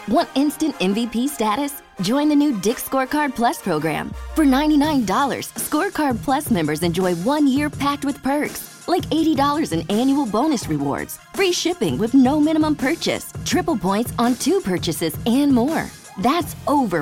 Want instant MVP status? Join the new Dick Scorecard Plus program. For $99, Scorecard Plus members enjoy one year packed with perks, like $80 in annual bonus rewards, free shipping with no minimum purchase, triple points on two purchases, and more. That's over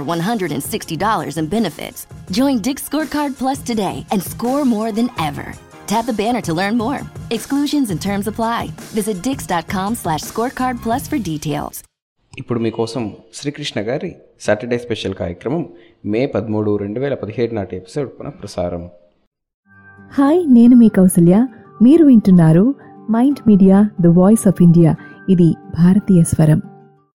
$160 in benefits. Join Dick Scorecard Plus today and score more than ever. Tap the banner to learn more. Exclusions and terms apply. Visit dix.com slash scorecard plus for details. ఇప్పుడు మీకోసం శ్రీకృష్ణ గారి Saturday special కార్యక్రమం మే పదమూడు రెండు వేల పదిహేడు నాటి episode పునః ప్రసారం హాయ్ నేను మీ కౌసల్య మీరు వింటున్నారు mind media the voice of India ఇది భారతీయ స్వరం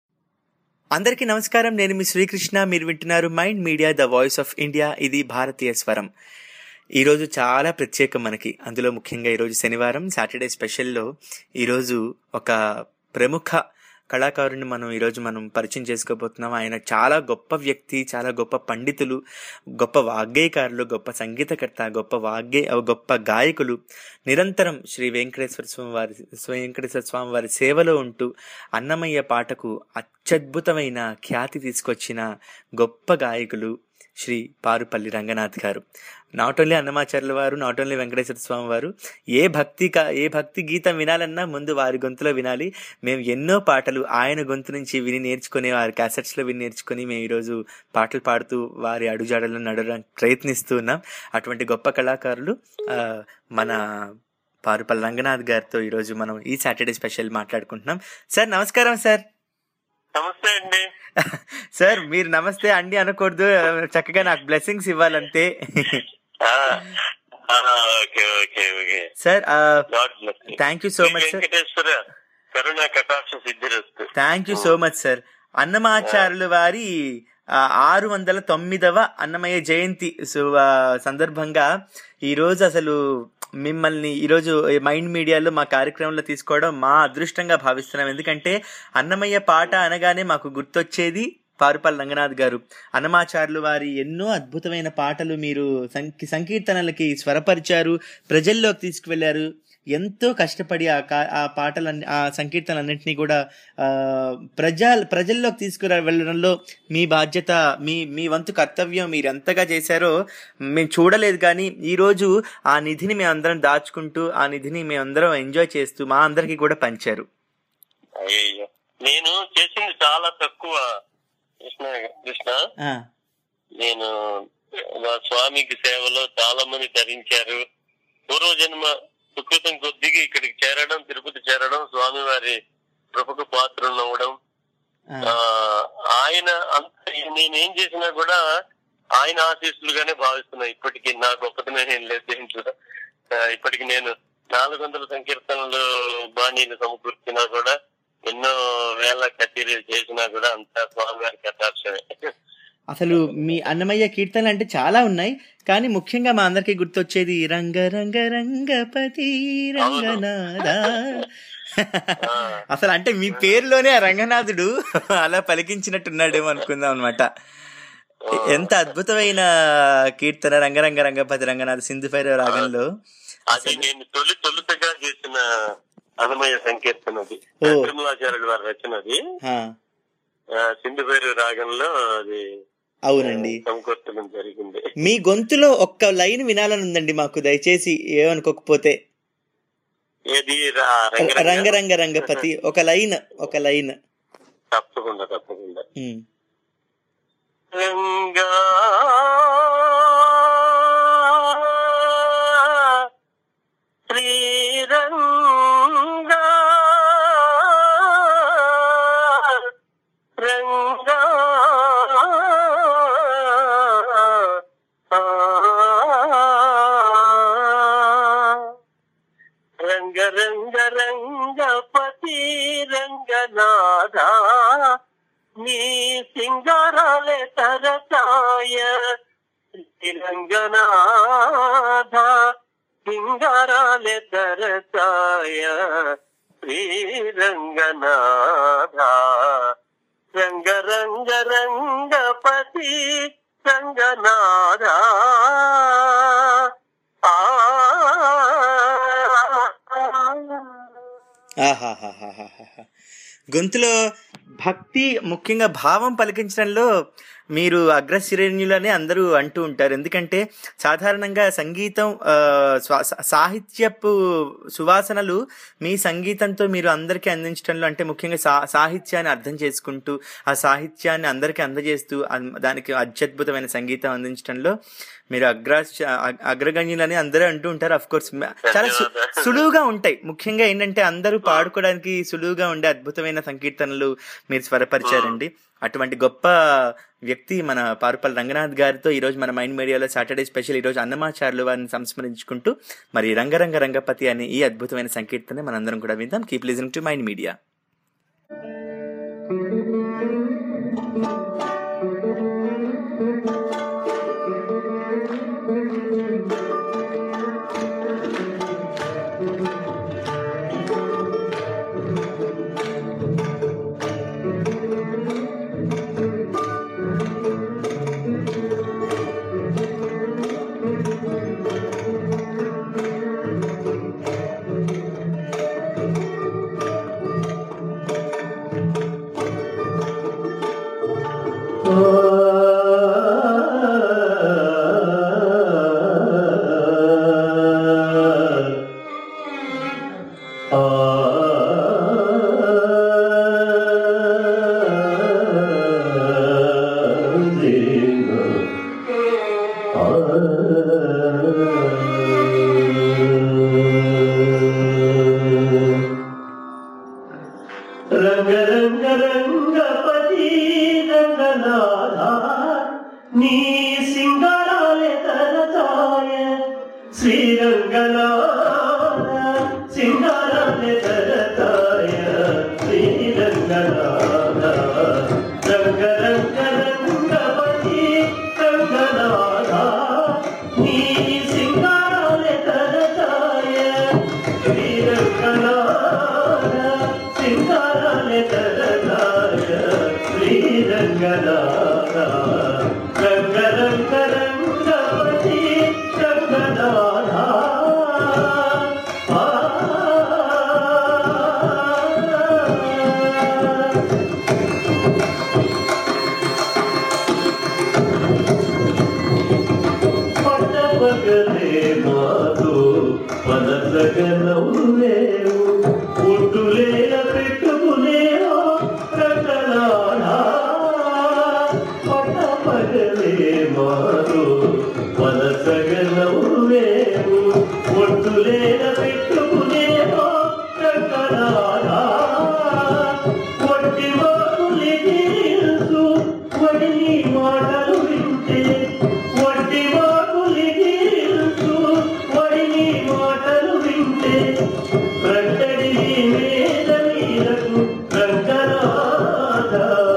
అందరికీ నమస్కారం నేను మీ శ్రీకృష్ణ మీరు వింటున్నారు mind media the voice of India ఇది భారతీయ స్వరం ఈరోజు చాలా ప్రత్యేకం మనకి అందులో ముఖ్యంగా ఈరోజు శనివారం సాటర్డే స్పెషల్లో ఈరోజు ఒక ప్రముఖ కళాకారుని మనం ఈరోజు మనం పరిచయం చేసుకోబోతున్నాం ఆయన చాలా గొప్ప వ్యక్తి చాలా గొప్ప పండితులు గొప్ప వాగ్గేయకారులు గొప్ప సంగీతకర్త గొప్ప వాగ్గే గొప్ప గాయకులు నిరంతరం శ్రీ వెంకటేశ్వర స్వామి వారి శ్రీ వెంకటేశ్వర స్వామి వారి సేవలో ఉంటూ అన్నమయ్య పాటకు అత్యద్భుతమైన ఖ్యాతి తీసుకొచ్చిన గొప్ప గాయకులు శ్రీ పారుపల్లి రంగనాథ్ గారు నాట్ ఓన్లీ అన్నమాచార్యుల వారు నాట్ ఓన్లీ వెంకటేశ్వర స్వామి వారు ఏ భక్తి కా- ఏ భక్తి గీతం వినాలన్నా ముందు వారి గొంతులో వినాలి మేము ఎన్నో పాటలు ఆయన గొంతు నుంచి విని నేర్చుకుని వారి క్యాసెట్స్ లో విని నేర్చుకుని మేము ఈరోజు పాటలు పాడుతూ వారి అడుగుజాడలను నడవడానికి ప్రయత్నిస్తూ ఉన్నాం అటువంటి గొప్ప కళాకారులు ఆ, మన పారుపల్లి రంగనాథ్ గారితో ఈరోజు మనం ఈ సాటర్డే స్పెషల్ మాట్లాడుకుంటున్నాం సార్ నమస్కారం సార్ నమస్తే అండి సార్ మీరు నమస్తే అండి అనకూడదు చక్కగా నాకు బ్లెస్సింగ్స్ ఇవ్వాలంతే ఆ, ఆ, okay okay okay sir God bless thank you so much sir Venkateswara కరుణ కటాక్ష సిద్ధిరస్తు thank you so much sir అన్నమాచార్యుల వారి ఆ, ఆరు వందల తొమ్మిదవ అన్నమయ్య జయంతి సు- ఆ, సందర్భంగా ఈ రోజు అసలు మిమ్మల్ని ఈరోజు మైండ్ మీడియాలో మా కార్యక్రమంలో తీసుకోవడం మా అదృష్టంగా భావిస్తున్నాం ఎందుకంటే అన్నమయ్య పాట అనగానే మాకు గుర్తొచ్చేది పారుపల్లి రంగనాథ్ గారు అన్నమాచార్యులు వారి ఎన్నో అద్భుతమైన పాటలు మీరు సంకీ- సంకీర్తనలకి స్వరపరిచారు ప్రజల్లోకి తీసుకువెళ్లారు ఎంతో కష్టపడి ఆ కా- ఆ పాటలన్ని ఆ సంకీర్తనలన్నింటినీ కూడా ఆ, ప్రజా ప్రజల్లోకి తీసుకురా వెళ్ళడంలో మీ బాధ్యత మీ మీ వంతు కర్తవ్యం మీరు ఎంతగా చేశారో మేము చూడలేదు కానీ ఈ రోజు ఆ నిధిని మేము అందరం దాచుకుంటూ ఆ నిధిని మేము అందరం ఎంజాయ్ చేస్తూ మా అందరికీ కూడా పంచారు అయ్యయ్యో నేను చేసింది చాలా తక్కువ కృష్ణ కృష్ణ ఆ, నేను మా స్వామికి సేవలో చాలా మంది ధరించారు పూర్వజన్మ సుకృతం కొద్దిగా ఇక్కడికి చేరడం తిరుపతి చేరడం స్వామివారి కృపకు పాత్రలు అవ్వడం ఆ, ఆ, ఆయన అంత నేనేం చేసినా కూడా ఆయన ఆశీస్సులుగానే భావిస్తున్నా ఇప్పటికి నా గొప్పతనం ఏం లేదు దీంట్లో ఆ, ఇప్పటికి నేను నాలుగు వందల సంకీర్తనలు బాణీలు సమకూర్చినా కూడా ఎన్నో వేల కచేరీలు చేసినా కూడా అంతా స్వామివారి కటాక్షమే అసలు మీ అన్నమయ్య కీర్తనలు అంటే చాలా ఉన్నాయి కానీ ముఖ్యంగా మా అందరికి గుర్తొచ్చేది రంగ రంగ రంగపతి రంగనాథ ఆ, అసలు అంటే మీ పేరులోనే ఆ రంగనాథుడు అలా పలికించినట్టున్నాడేమో అనుకుందాం అనమాట ఎంత అద్భుతమైన కీర్తన రంగరంగ రంగపతి రంగనాథ్ సింధుపైర రాగంలో అది నేను తొలి తొలుతగా చేసిన అన్నమయ్య సంకీర్తన అది ఓ. తిరుమలాచార్యుడు వారి రచన అది ఆ, ఆ, సింధుపేరు రాగంలో అది అవునండి సమకూర్చడం జరిగింది మీ గొంతులో ఒక్క లైన్ వినాలని ఉందండి మాకు దయచేసి ఏమనుకోకపోతే ఏది రా- రంగరంగ? రంగరంగ రంగపతి ఒక లైన్ ఒక లైన్ తప్పకుండా తప్పకుండా ఉమ్. రంగా శ్రీరంగా రంగా రంగ రంగ రంగపతి రంగనాథ నీ సింగారాలే తరతాయ తెలంగాణ సింగారాలే తరతాయ శ్రీరంగనాథ రంగ రంగ రంగపతి రంగనాథ ఆ ఆహాహాహాహాహా. గొంతులో భక్తి ముఖ్యంగా భావం పలికించడంలో మీరు అగ్రశ్రేణులని అందరూ అంటూ ఉంటారు ఎందుకంటే సాధారణంగా సంగీతం ఆ, స్వా- సా- సాహిత్యపు సువాసనలు మీ సంగీతంతో మీరు అందరికీ అందించడంలో అంటే ముఖ్యంగా సా సాహిత్యాన్ని అర్థం చేసుకుంటూ ఆ సాహిత్యాన్ని అందరికీ అందజేస్తూ అన్- దానికి అత్యద్భుతమైన సంగీతం అందించడంలో మీరు అగ్ర అగ్- అగ్రగణ్యులని అందరూ అంటూ ఉంటారు అఫ్ కోర్స్ చాలా సు- ధన్యవాదాలు. సులువుగా ఉంటాయి ముఖ్యంగా ఏంటంటే అందరూ పాడుకోవడానికి సులువుగా ఉండే అద్భుతమైన సంకీర్తనలు మీరు స్వరపరిచారండి అటువంటి గొప్ప వ్యక్తి మన పారుపల్లి రంగనాథ్ గారితో ఈ రోజు మన మైండ్ మీడియాలో సాటర్డే స్పెషల్ ఈ రోజు అన్నమాచార్యులు వారిని సంస్మరించుకుంటూ మరి రంగరంగ రంగపతి అనే ఈ అద్భుతమైన సంకీర్తన మనందరం కూడా విందాం keep listening to mind media Ranga Ranga రంగపతి Ranganatha నీ సింగరాలే తరచాయ శ్రీరంగనాథ సింగరాలే తరచాయ శ్రీరంగనాథ రంగ రంగ రంగపతి రంగనాథ నీ సింగరాలే తరచాయ శ్రీరంగనాథ సింగారాలే తరగాయ శ్రీరంగనాథ రంగ రంగ రంగవతి రంగనాథ ఆ పట్టపగలే మాతో మనసగనవులేవు ఒడ్డులేల పెట్టుకునేవో రకలాడా పట్టపగలే మాతో మనసగనవులేవు ఒడ్డులేల పెట్టుకునేవో రకలాడా ఒట్టి వాకులికి తెలుసు వడిని మాటలు వింటే వడ్డి వాకులికి తెలుసు వడిని మాటలు వింటే ప్రక్కడి మీద మీరకు రంగనాథ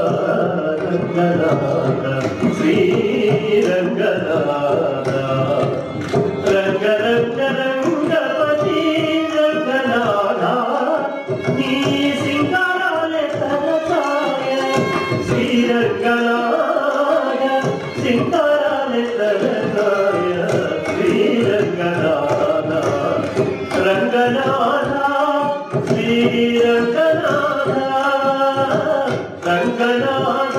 రంగనాథ శ్రీ రంగనాథ రంగ రంగ రంగపతి రంగనాథ నీ సింగారాలే తలచాయ శ్రీరంగనాయ సింగారాలే తలచాయ శ్రీరంగనాథ రంగనాథ శ్రీరంగనాథ రంగనాథ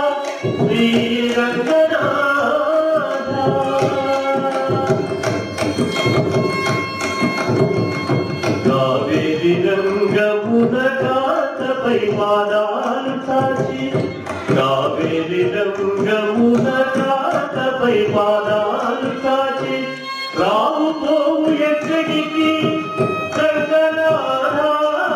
శ్రీరంగనాథ కావేరి రంగమున కాతపై పాదాలు సాచి కావేరి రంగమున కాతపై పాదాలు సాచి రావు పోవు ఎక్కడికి రంగనాథా.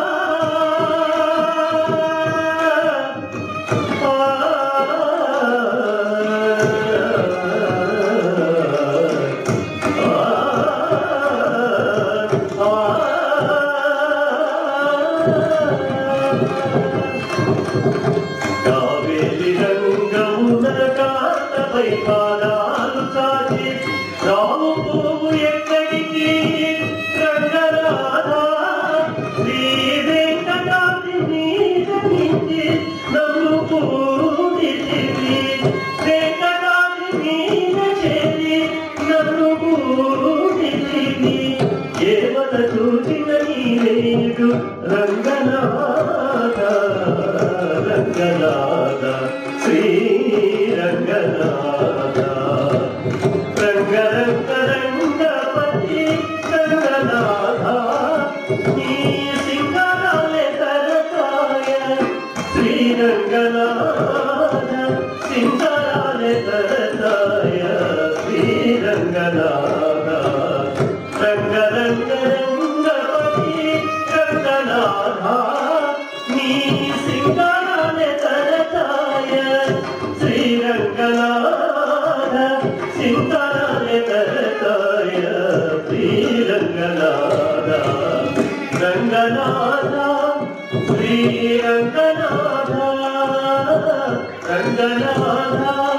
కావేరి రంగమున కాతపై పాదాలు సాచి రావు పోవు ఎక్కడికి రంగరాధా శ్రీ వెంకటాద్రి మీద నుంచి నన్ను పూజించి వెంకటాద్రి మీద చేరి నన్ను పూజించి దేవత చూసిన నీవేడు రంగనాథ రంగనాథ రంగనాథ శ్రీరంగనాథ రంగ రంగ రంగపతి రంగనాథ నీ సింగరాలే తరతాయ శ్రీరంగనాథ సింగరాలే తరతాయ శ్రీరంగనాథ రంగ రంగ రంగపతి రంగనాథ నీ సింగరాలే తరతాయ శ్రీరంగనాథ సింగరాలే తరతాయ శ్రీరంగనాథ రంగనాథ శ్రీరంగనాథ రంగనాథ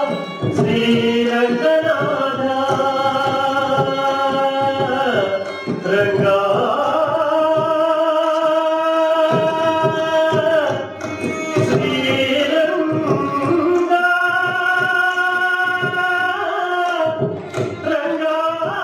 శ్రీరంగనాథ రంగా శ్రీరంగా రంగా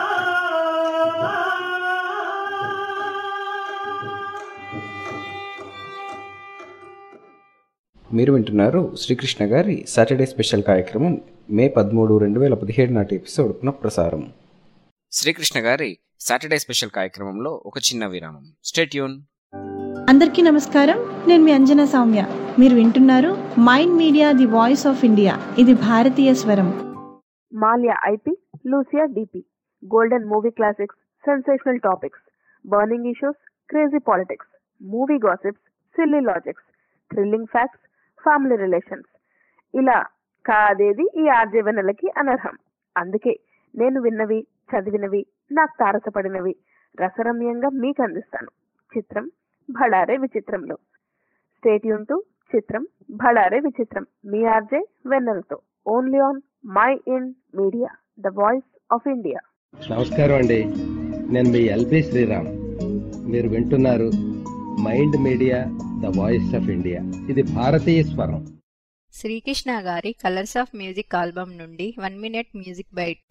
మీరు వింటున్నారు శ్రీకృష్ణ గారి సాటర్డే స్పెషల్ కార్యక్రమం మే పదమూడు రెండు వేల పదిహేడు నాటి ఎపిసోడ్ పునఃప్రసారం శ్రీకృష్ణ గారి సాటర్డే స్పెషల్ కార్యక్రమంలో ఒక చిన్న విరామం స్టేట్యూన్ అందరికీ నమస్కారం నేను మీ అంజనా సౌమ్య మీరు వింటున్నారు mind media the voice of India ఇది భారతీయ స్వరం మాల్యా ఐపీ లూసియా డిపి golden movie classics sensational topics burning issues crazy politics movie gossips silly logics thrilling facts family relations ఇలా కాదేది ఈ ఆర్జవెనలకి అనర్హం అందుకే నేను విన్నవి చదివినవి నాకు తారసపడినవి రసరమ్యంగా మీకు అందిస్తాను చిత్రం భళారే విచిత్రంలో స్టేట్యూన్ టు చిత్రం భళారే విచిత్రం మీ ఆర్జే వెన్నెలతో only on mind media the voice of India నమస్కారం అండి నేను మీ ఎల్బి శ్రీరామ్ మీరు వింటున్నారు mind media the voice of India ఇది భారతీయ స్వరం శ్రీకృష్ణ గారి కలర్స్ ఆఫ్ మ్యూజిక్ ఆల్బమ్ నుండి one minute music bite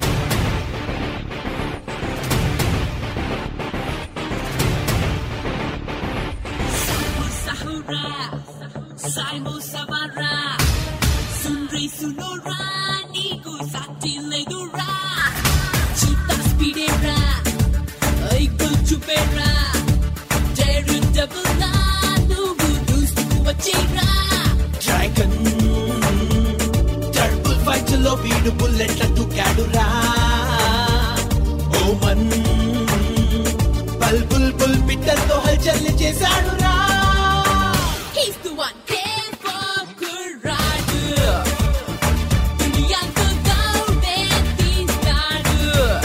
Saimo Savara Sunri Sunora Niku Sati Ledura Chita Spidera Eagle Chupera Deru Devila Nubu Dustu Wachira dragon terrible fight లో వీడు బుల్లెట్ల దూకాడురా ఓమన్ బల్ bull బుల్ పిట్టలతో హల్చల్ చేశాడురా He's the one there for Kuradu Duniyanko Gaude Tistadu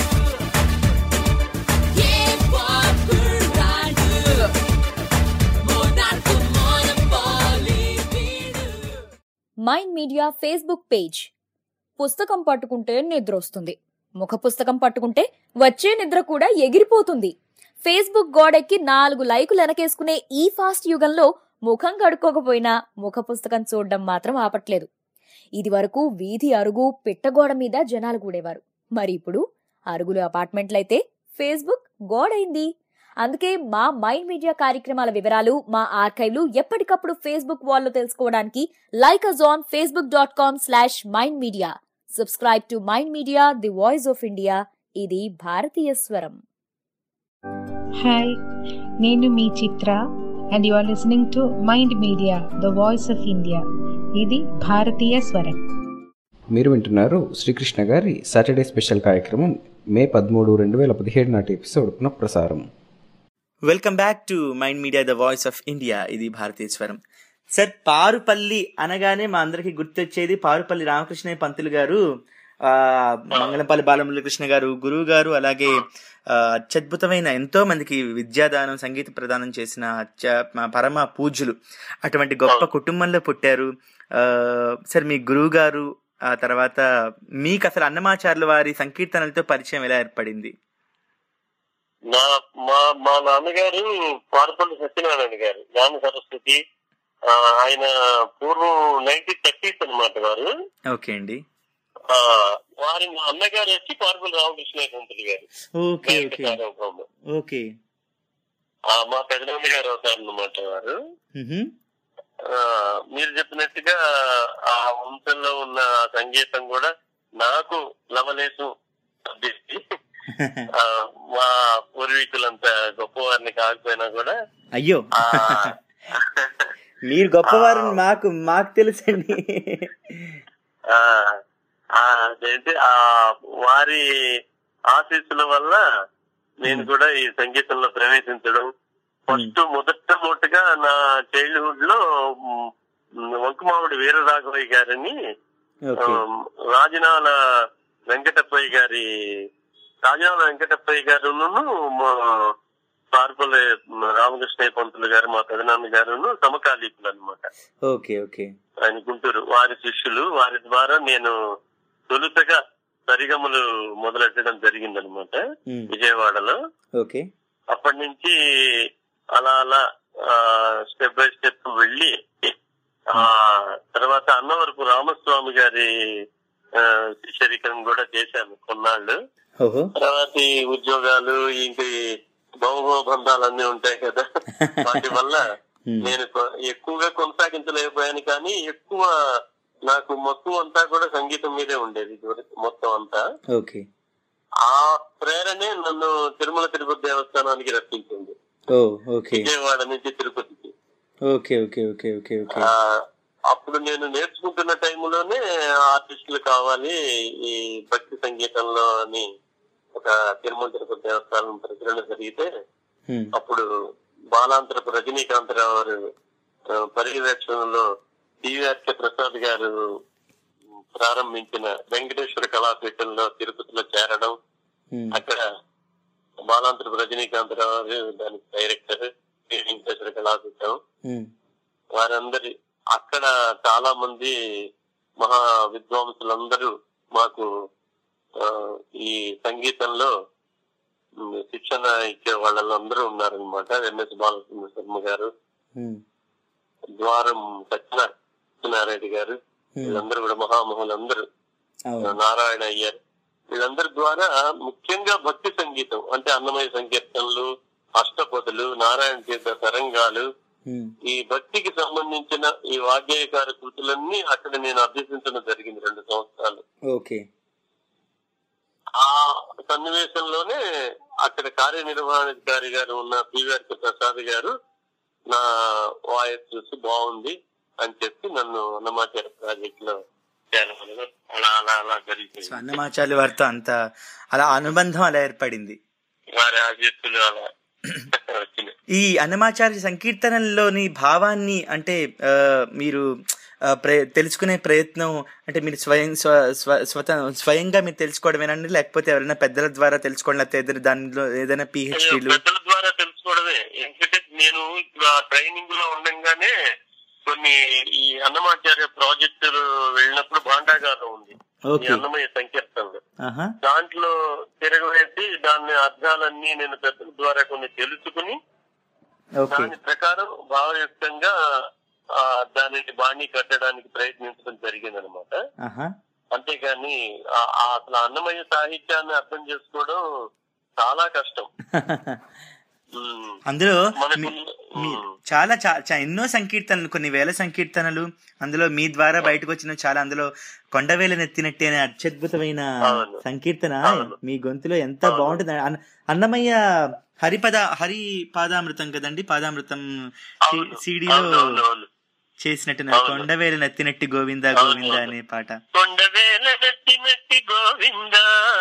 Yeah for Kuradu Monarch Monopoly Vidu mind media Facebook page పుస్తకం పట్టుకుంటే నిద్ర వస్తుంది ముఖ పుస్తకం పట్టుకుంటే వచ్చే నిద్ర కూడా ఎగిరిపోతుంది ఫేస్బుక్ గోడెక్కి నాలుగు లైకులు వెనకేసుకునే ఈ ఫాస్ట్ యుగంలో ముఖం కడుక్కోకపోయినా ముఖ పుస్తకం చూడడం మాత్రం ఆపట్లేదు ఇది వరకు వీధి అరుగు పిట్టగోడ మీద జనాలు కూడేవారు మరి ఇప్పుడు అరుగులు అపార్ట్మెంట్లయితే ఫేస్బుక్ గోడైంది అందుకే మా మైండ్ మీడియా కార్యక్రమాల వివరాలు మా ఆర్కైవ్లు ఎప్పటికప్పుడు ఫేస్బుక్ వాల్లో తెలుసుకోవడానికి like us on Facebook dot com slash mind media subscribe to mind media the voice of India ఇది భారతీయ స్వరం హాయ్ నేను మీ Chitra and you are listening to mind media the voice of India ఇది భారతీయ స్వరం మీరు వింటున్నారు శ్రీకృష్ణ గారి సాటర్డే స్పెషల్ కార్యక్రమం మే పదమూడు రెండు వేల పదిహేడు నాటి ఎపిసోడ్ పునఃప్రసారం welcome back to mind media the voice of India ఇది భారతీయ స్వరం సార్ పారుపల్లి అనగానే మా అందరికి గుర్తొచ్చేది పారుపల్లి రామకృష్ణ పంతులు గారు ఆ మంగళంపల్లి బాలమురళీకృష్ణ గారు గురువు గారు అలాగే ఆ, అత్యద్భుతమైన ఎంతో మందికి విద్యాదానం సంగీత ప్రదానం చేసిన అత్య మా పరమ పూజ్యులు అటువంటి గొప్ప కుటుంబంలో పుట్టారు ఆ, సార్ మీ గురువు గారు ఆ తర్వాత మీకు అసలు అన్నమాచార్యుల వారి సంకీర్తనలతో పరిచయం ఎలా ఏర్పడింది నా మా మా నాన్నగారు పారపల్లి సత్యనారాయణ గారు జ్ఞాన సరస్వతి ఆ, ఆయన పూర్వం నైన్టీన్ థర్టీస్ అనమాట వారు ఓకే అండి ఆ, వారి మా అన్నగారు వచ్చి పారపల్లి రామకృష్ణ పంతులు గారు ఓకే ఓకే ఓకే ఆ, మా పెదనాన్న గారు అవుతారు అనమాట వారు మ్హూ. ఆ, మీరు చెప్పినట్టుగా ఆ వంశంలో ఉన్న ఆ సంగీతం కూడా నాకు లవలేసు అబ్బింది. ఆ, మా పూర్వీకులంత గొప్పవారిని కాకపోయినా కూడా అయ్యో ఆ మీరు గొప్పవారు మాకు మాకు తెలుసండి ఆ, ఆ, అదేంటి ఆ వారి ఆశీస్సుల వల్ల నేను కూడా ఈ సంగీతంలో ప్రవేశించడం ఫస్ట్ మొదటమొదటిగా నా చైల్డ్హుడ్ లో మ్, వంకమావుడి వీరరాఘవయ్య గారిని ఓకే ఆమ్, రాజనాల వెంకటప్పయ్య గారి రాజనాల వెంకటప్పయ్య గారును పార్పల్లి రామకృష్ణయ్య పంతులు గారు మా పెదనాన్న గారును సమకాలీకులు అనమాట ఓకే ఓకే ఆయన గుంటూరు వారి శిష్యులు వారి ద్వారా నేను తొలుతగా సరిగములు మొదలెట్టడం జరిగిందనమాట మ్. విజయవాడలో ఓకే అప్పటి నుంచి అలా అలా స్టెప్ బై స్టెప్ వెళ్ళి ఆ తర్వాత అన్నవరపు రామస్వామి గారి ఆ, శిష్యరికం కూడా చేశాను కొన్నాళ్ళు ఓహో తర్వాత ఈ ఉద్యోగాలు ఇంటి బహుభవ బంధాలన్నీ ఉంటాయి కదా వాటి వల్ల నేను కొ- ఎక్కువగా కొనసాగించలేకపోయాను కానీ ఎక్కువ నాకు మొత్తం అంతా కూడా సంగీతం మీదే ఉండేది ఇదివరకు మొత్తం అంతా ఓకే ఆ ప్రేరణే నన్ను తిరుమల తిరుపతి దేవస్థానానికి రప్పించింది ఓ ఓకే విజయవాడ నుంచి తిరుపతికి okay okay okay okay okay ఆ, అప్పుడు నేను నేర్చుకుంటున్న టైంలోనే ఆర్టిస్టులు కావాలి ఈ భక్తి సంగీతంలో అని ఒక తిరుమల తిరుపతి దేవస్థానం ప్రచురణ జరిగితే హ్మ్. అప్పుడు బాలాంతరపు రజనీకాంతరావు గారు ఆ, పర్యవేక్షణలో టీవీఆర్కే ప్రసాద్ గారు ప్రారంభించిన వెంకటేశ్వర కళాపీఠంలో తిరుపతిలో చేరడం హ్మ్. అక్కడ బాలాంతరపు రజనీకాంతరావు గారు దానికి డైరెక్టర్ శ్రీ వెంకటేశ్వర కళాపీఠం హ్మ్. వారందరి అక్కడ చాలా మంది మహా విద్వాంసులందరూ మాకు ఆ, ఈ సంగీతంలో ఉమ్, శిక్షణ ఇచ్చే వాళ్ళందరూ ఉన్నారనమాట ఎంఎస్ బాలసుబ్రహ్మణ్య శర్మ గారు హ్మ్. ద్వారం సత్యనారాయణ గారు హ్మ్. వీళ్ళందరూ కూడా మహామహులందరూ అవును నారాయణ అయ్యర్ వీళ్ళందరి ద్వారా ముఖ్యంగా భక్తి సంగీతం అంటే అన్నమయ సంకీర్తనలు అష్టపదులు నారాయణ తీర్థ తరంగాలు హ్మ్. ఈ భక్తికి సంబంధించిన ఈ వాగ్గేయకార కృతులన్నీ అక్కడ నేను అభ్యసించడం జరిగింది రెండు సంవత్సరాలు ఓకే ఆ సన్నివేశంలోనే అక్కడ కార్యనిర్వహణాధికారి గారు ఉన్న పివిఆర్ ప్రసాద్ గారు నా వాయిస్ చూసి బాగుంది అని చెప్పి నన్ను అన్నమాచార ప్రాజెక్ట్ లో చేరమని అలా అలా అలా జరిగింది అన్నమాచార్య వారితో అంత అలా అనుబంధం అలా ఏర్పడింది వారి ఆశీస్సులు అలా వచ్చినాయి ఈ అన్నమాచార్య సంకీర్తనల్లోని భావాన్ని అంటే ఆ, మీరు ఆ, ప్ర- తెలుసుకునే ప్రయత్నం అంటే మీరు స్వయం స్వ- స్వ- స్వత స్వయంగా మీరు తెలుసుకోవడమేనండి లేకపోతే ఎవరైనా పెద్దల ద్వారా తెలుసుకోవడం లేకపోతే ఏదైనా దానిలో ఏదైనా పిహెచ్డీలు పెద్దల ద్వారా తెలుసుకోవడమే ఎందుకంటే నేను ఇప్పుడు ఆ ట్రైనింగ్ లో ఉండంగానే కొన్ని ఈ అన్నమాచార్య ప్రాజెక్టులు వెళ్ళినప్పుడు భాండాగారం ఉంది ఈ ఓకే అన్నమయ్య సంకీర్తనలు ఆహా దాంట్లో తిరగవేసి దాని అర్థాలన్నీ నేను పెద్దల ద్వారా కొన్ని తెలుసుకుని ఓకే దాని ప్రకారం భావయుక్తంగా ఆ దానిని బాణీ కట్టడానికి ప్రయత్నించడం జరిగిందనమాట ఆహా అంతేగాని ఆ- ఆ అసలు అన్నమయ్య సాహిత్యాన్ని అర్థం చేసుకోవడం చాలా కష్టం ఉమ్. అందులో మనకు మీ- మీ- చాలా చా- చా- ఎన్నో సంకీర్తనలు కొన్ని వేల సంకీర్తనలు అందులో మీ ద్వారా బయటకు వచ్చిన చాలా అందులో కొండవేల నెత్తినట్టే అనే అత్యద్భుతమైన అవును. సంకీర్తన అవును. మీ గొంతులో ఎంత బాగుంటుంది అన్న- అన్నమయ్య హరిపద హరి పాదామృతం కదండి పాదామృతం సిడిలో అవునవునవును. చేసినట్టున్నారు అవును. కొండవేల నెత్తినట్టి గోవింద గోవింద అనే పాట కొండవేల నెత్తినట్టి గోవింద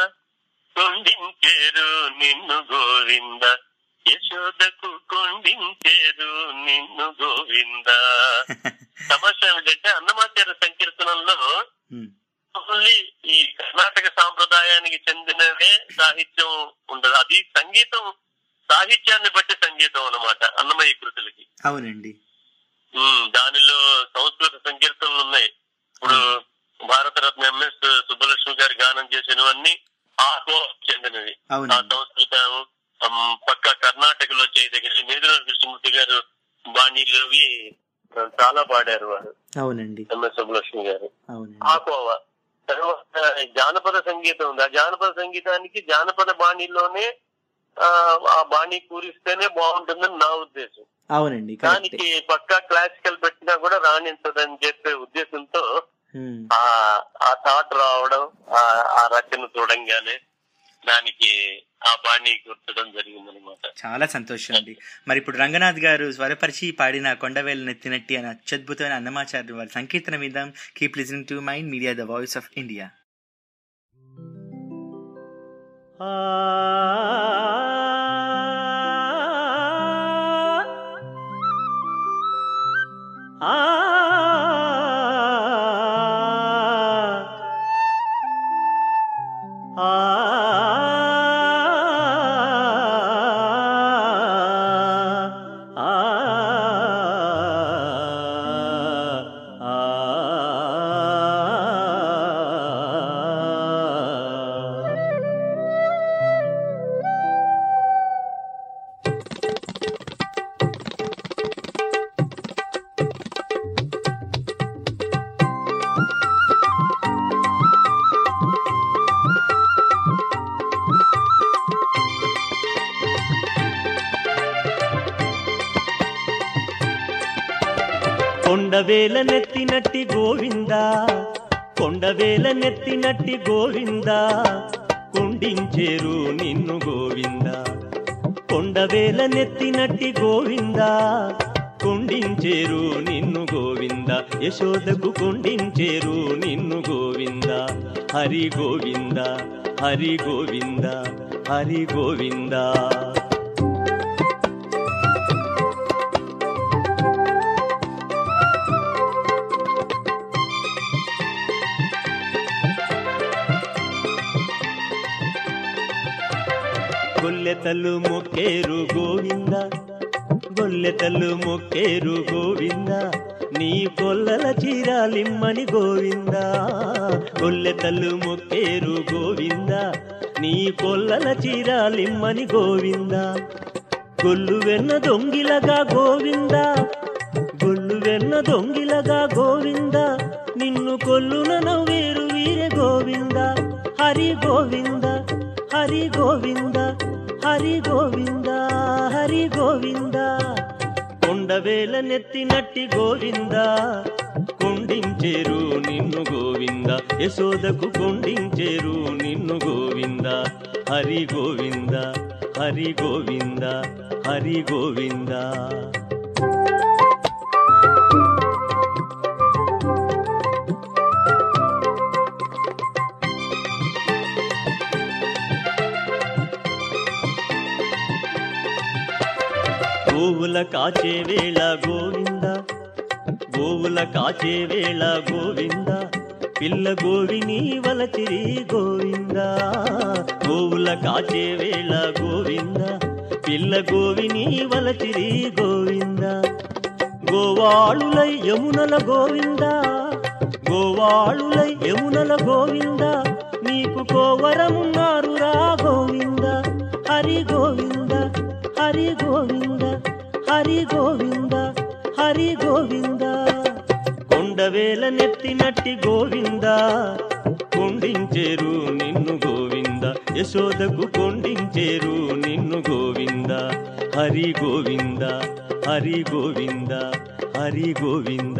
కొండించేరు నిన్ను గోవింద యశోదకు కొండించేరు నిన్ను గోవింద సమస్య ఏమిటంటే అన్నమాచార్య సంకీర్తనంలో Hmm. ఓన్లీ ఈ కర్ణాటక సాంప్రదాయానికి చెందినవే సాహిత్యం ఉండదు అది సంగీతం సాహిత్యాన్ని బట్టి సంగీతం అన్నమాట అన్నమయ్య కృతులకి అవునండి ఉమ్, దానిలో సంస్కృత సంకీర్తనలు ఉన్నాయి ఇప్పుడు భారతరత్న ఎంఎస్ సుబ్బలక్ష్మి గారి గానం చేసినవన్నీ ఆ కోవకు చెందినవి అవును. ఆ సంస్కృతం ఉమ్, పక్క కర్ణాటకలో చేయదగిన మేదిరాజు కృష్ణమూర్తి గారు బాణీలోవి ఆ, చాలా పాడారు వారు అవునండి ఎంఎస్ సుబ్బలక్ష్మి గారు అవునండి ఆ కోవ తర్వాత జానపద సంగీతం ఉంది ఆ జానపద సంగీతానికి జానపద బాణీలోనే ఆ, ఆ బాణీ కూరిస్తేనే బాగుంటుందని నా ఉద్దేశం అవునండి కరెక్ట్ దానికి పక్కా క్లాసికల్ పెట్టినా కూడా రాణించదని చెప్పే ఉద్దేశంతో ఆ ఆ థాట్ రావడం ఆ- ఆ రచన చూడంగానే దానికి ఆ బాణీ గుర్తడం జరిగింది అనమాట చాలా సంతోషం అండి మరి ఇప్పుడు రంగనాథ్ గారు స్వరపరిచి పాడిన కొండవేలు నెత్తినట్టి అనే అత్యద్భుతమైన అన్నమాచార్య వారి సంకీర్తన విందాం keep listening to mind media the voice of India కొండవేల నెత్తినట్టి గోవింద కొండవేల నెత్తినట్టి గోవింద కుండించేరు నిన్ను గోవింద కొండవేల నెత్తినట్టి గోవింద కుండించేరు నిన్ను గోవింద యశోదకు కుండించేరు నిన్ను గోవింద హరి గోవింద హరి గోవింద హరి గోవింద గొల్లెతలు మొక్కేరు గోవింద గొల్లెతలు మొక్కేరు గోవింద నీ కొల్లల చీరాలిమ్మని గోవింద గొల్లెతలు మొక్కేరు గోవింద నీ కొల్లల చీరాలిమ్మని గోవింద గొల్లు వెన్న దొంగిలగా గోవింద గొల్లు వెన్న దొంగిలగా గోవింద నిన్ను కొల్లున నవ్వేరు వీరే గోవింద హరి గోవింద హరి గోవింద హరి గోవింద హరి గోవింద కొండవేల నెత్తినట్టి గోవింద కొండించేరు నిన్ను గోవింద యశోదకు కొండించేరు నిన్ను గోవింద హరి గోవింద హరి గోవింద హరి గోవింద గోవుల కాచే వేళ గోవింద గోవుల కాచే వేళ గోవింద పిల్ల గోవిని వలచిరి గోవింద గోవుల కాచే వేళ గోవింద పిల్ల గోవిని వలచిరి గోవింద గోవాళులై యమునల గోవింద గోవాళులై యమునల గోవింద నీకు కోవరమున్నారు రా గోవింద హరి గోవింద హరి గోవింద హరి గోవింద హరి గోవింద కొండవేల నెత్తినట్టి గోవింద కొండించేరు నిన్ను గోవింద యశోదకు కొండించేరు నిన్ను గోవింద హరి గోవింద హరి గోవింద హరి గోవింద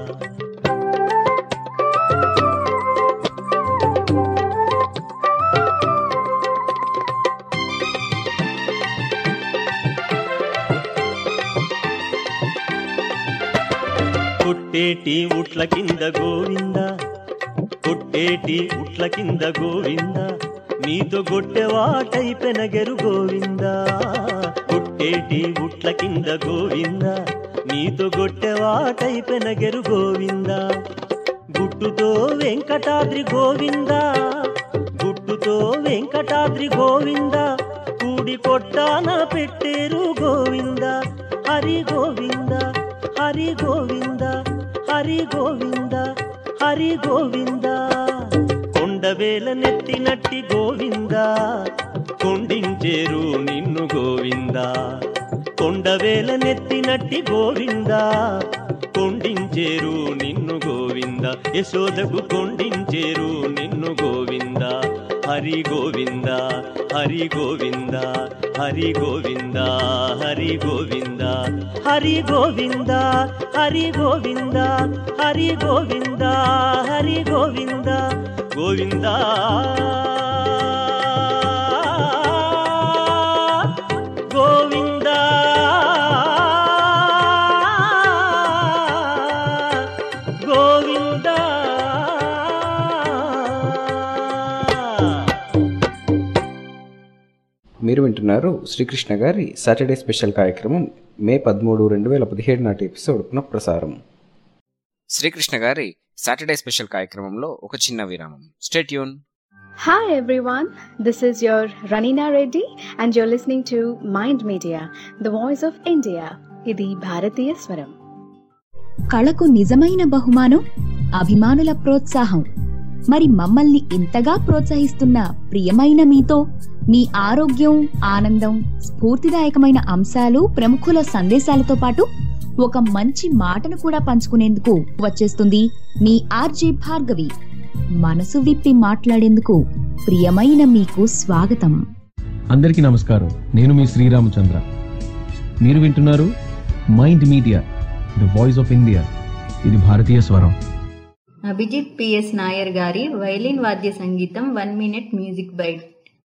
కొట్టేటి ఉట్ల కింద గోవింద కొట్టేటి ఉట్ల కింద గోవింద నీతో గొట్టెవాటై పెనగెరు గోవింద కొట్టేటి ఉట్ల కింద గోవింద నీతో గొట్టెవాటై పెనగెరు గోవింద గుట్టుతో వెంకటాద్రి గోవింద గుట్టుతో వెంకటాద్రి గోవింద కూడి కొట్టాన పెట్టేరు గోవింద హరి గోవింద హరి గోవింద హరి గోవింద హరి గోవింద కొండవేల నెత్తినట్టి గోవింద కొండించేరు నిన్ను గోవింద కొండవేల నెత్తినట్టి గోవింద కొండించేరు నిన్ను గోవింద యశోదకు కొండించేరు నిన్ను గోవింద హరి గోవింద హరి గోవింద హరి గోవింద హరి గోవింద హరి గోవింద హరి గోవింద హరి గోవింద హరి గోవింద గోవింద గోవింద గోవింద మీరు వింటున్నారు శ్రీకృష్ణ గారి సాటర్డే స్పెషల్ కార్యక్రమం మే పదమూడు రెండు వేల పదిహేడు నాటి ఎపిసోడ్ పునఃప్రసారం శ్రీకృష్ణ గారి సాటర్డే స్పెషల్ కార్యక్రమంలో ఒక చిన్న విరామం stay tuned Hi everyone, this is your Ranina Reddy and you're listening to Mind Media, the voice of India. ఇది భారతీయ స్వరం కళకు నిజమైన బహుమానం అభిమానుల ప్రోత్సాహం మరి మమ్మల్ని ఇంతగా ప్రోత్సహిస్తున్న ప్రియమైన మీతో మీ ఆరోగ్యం ఆనందం స్ఫూర్తిదాయకమైన అంశాలు ప్రముఖుల సందేశాలతో పాటు ఒక మంచి మాటను కూడా పంచుకునేందుకు వచ్చేస్తుంది మీ ఆర్జే భార్గవి మనసు విప్పి మాట్లాడేందుకు ప్రియమైన మీకు స్వాగతం అందరికీ నమస్కారం నేను మీ శ్రీరామచంద్ర మీరు వింటున్నారు mind media the voice of India ఇది భారతీయ స్వరం అభిజిత్ పిఎస్ నాయర్ గారి వైలిన్ వాద్య సంగీతం one minute music bite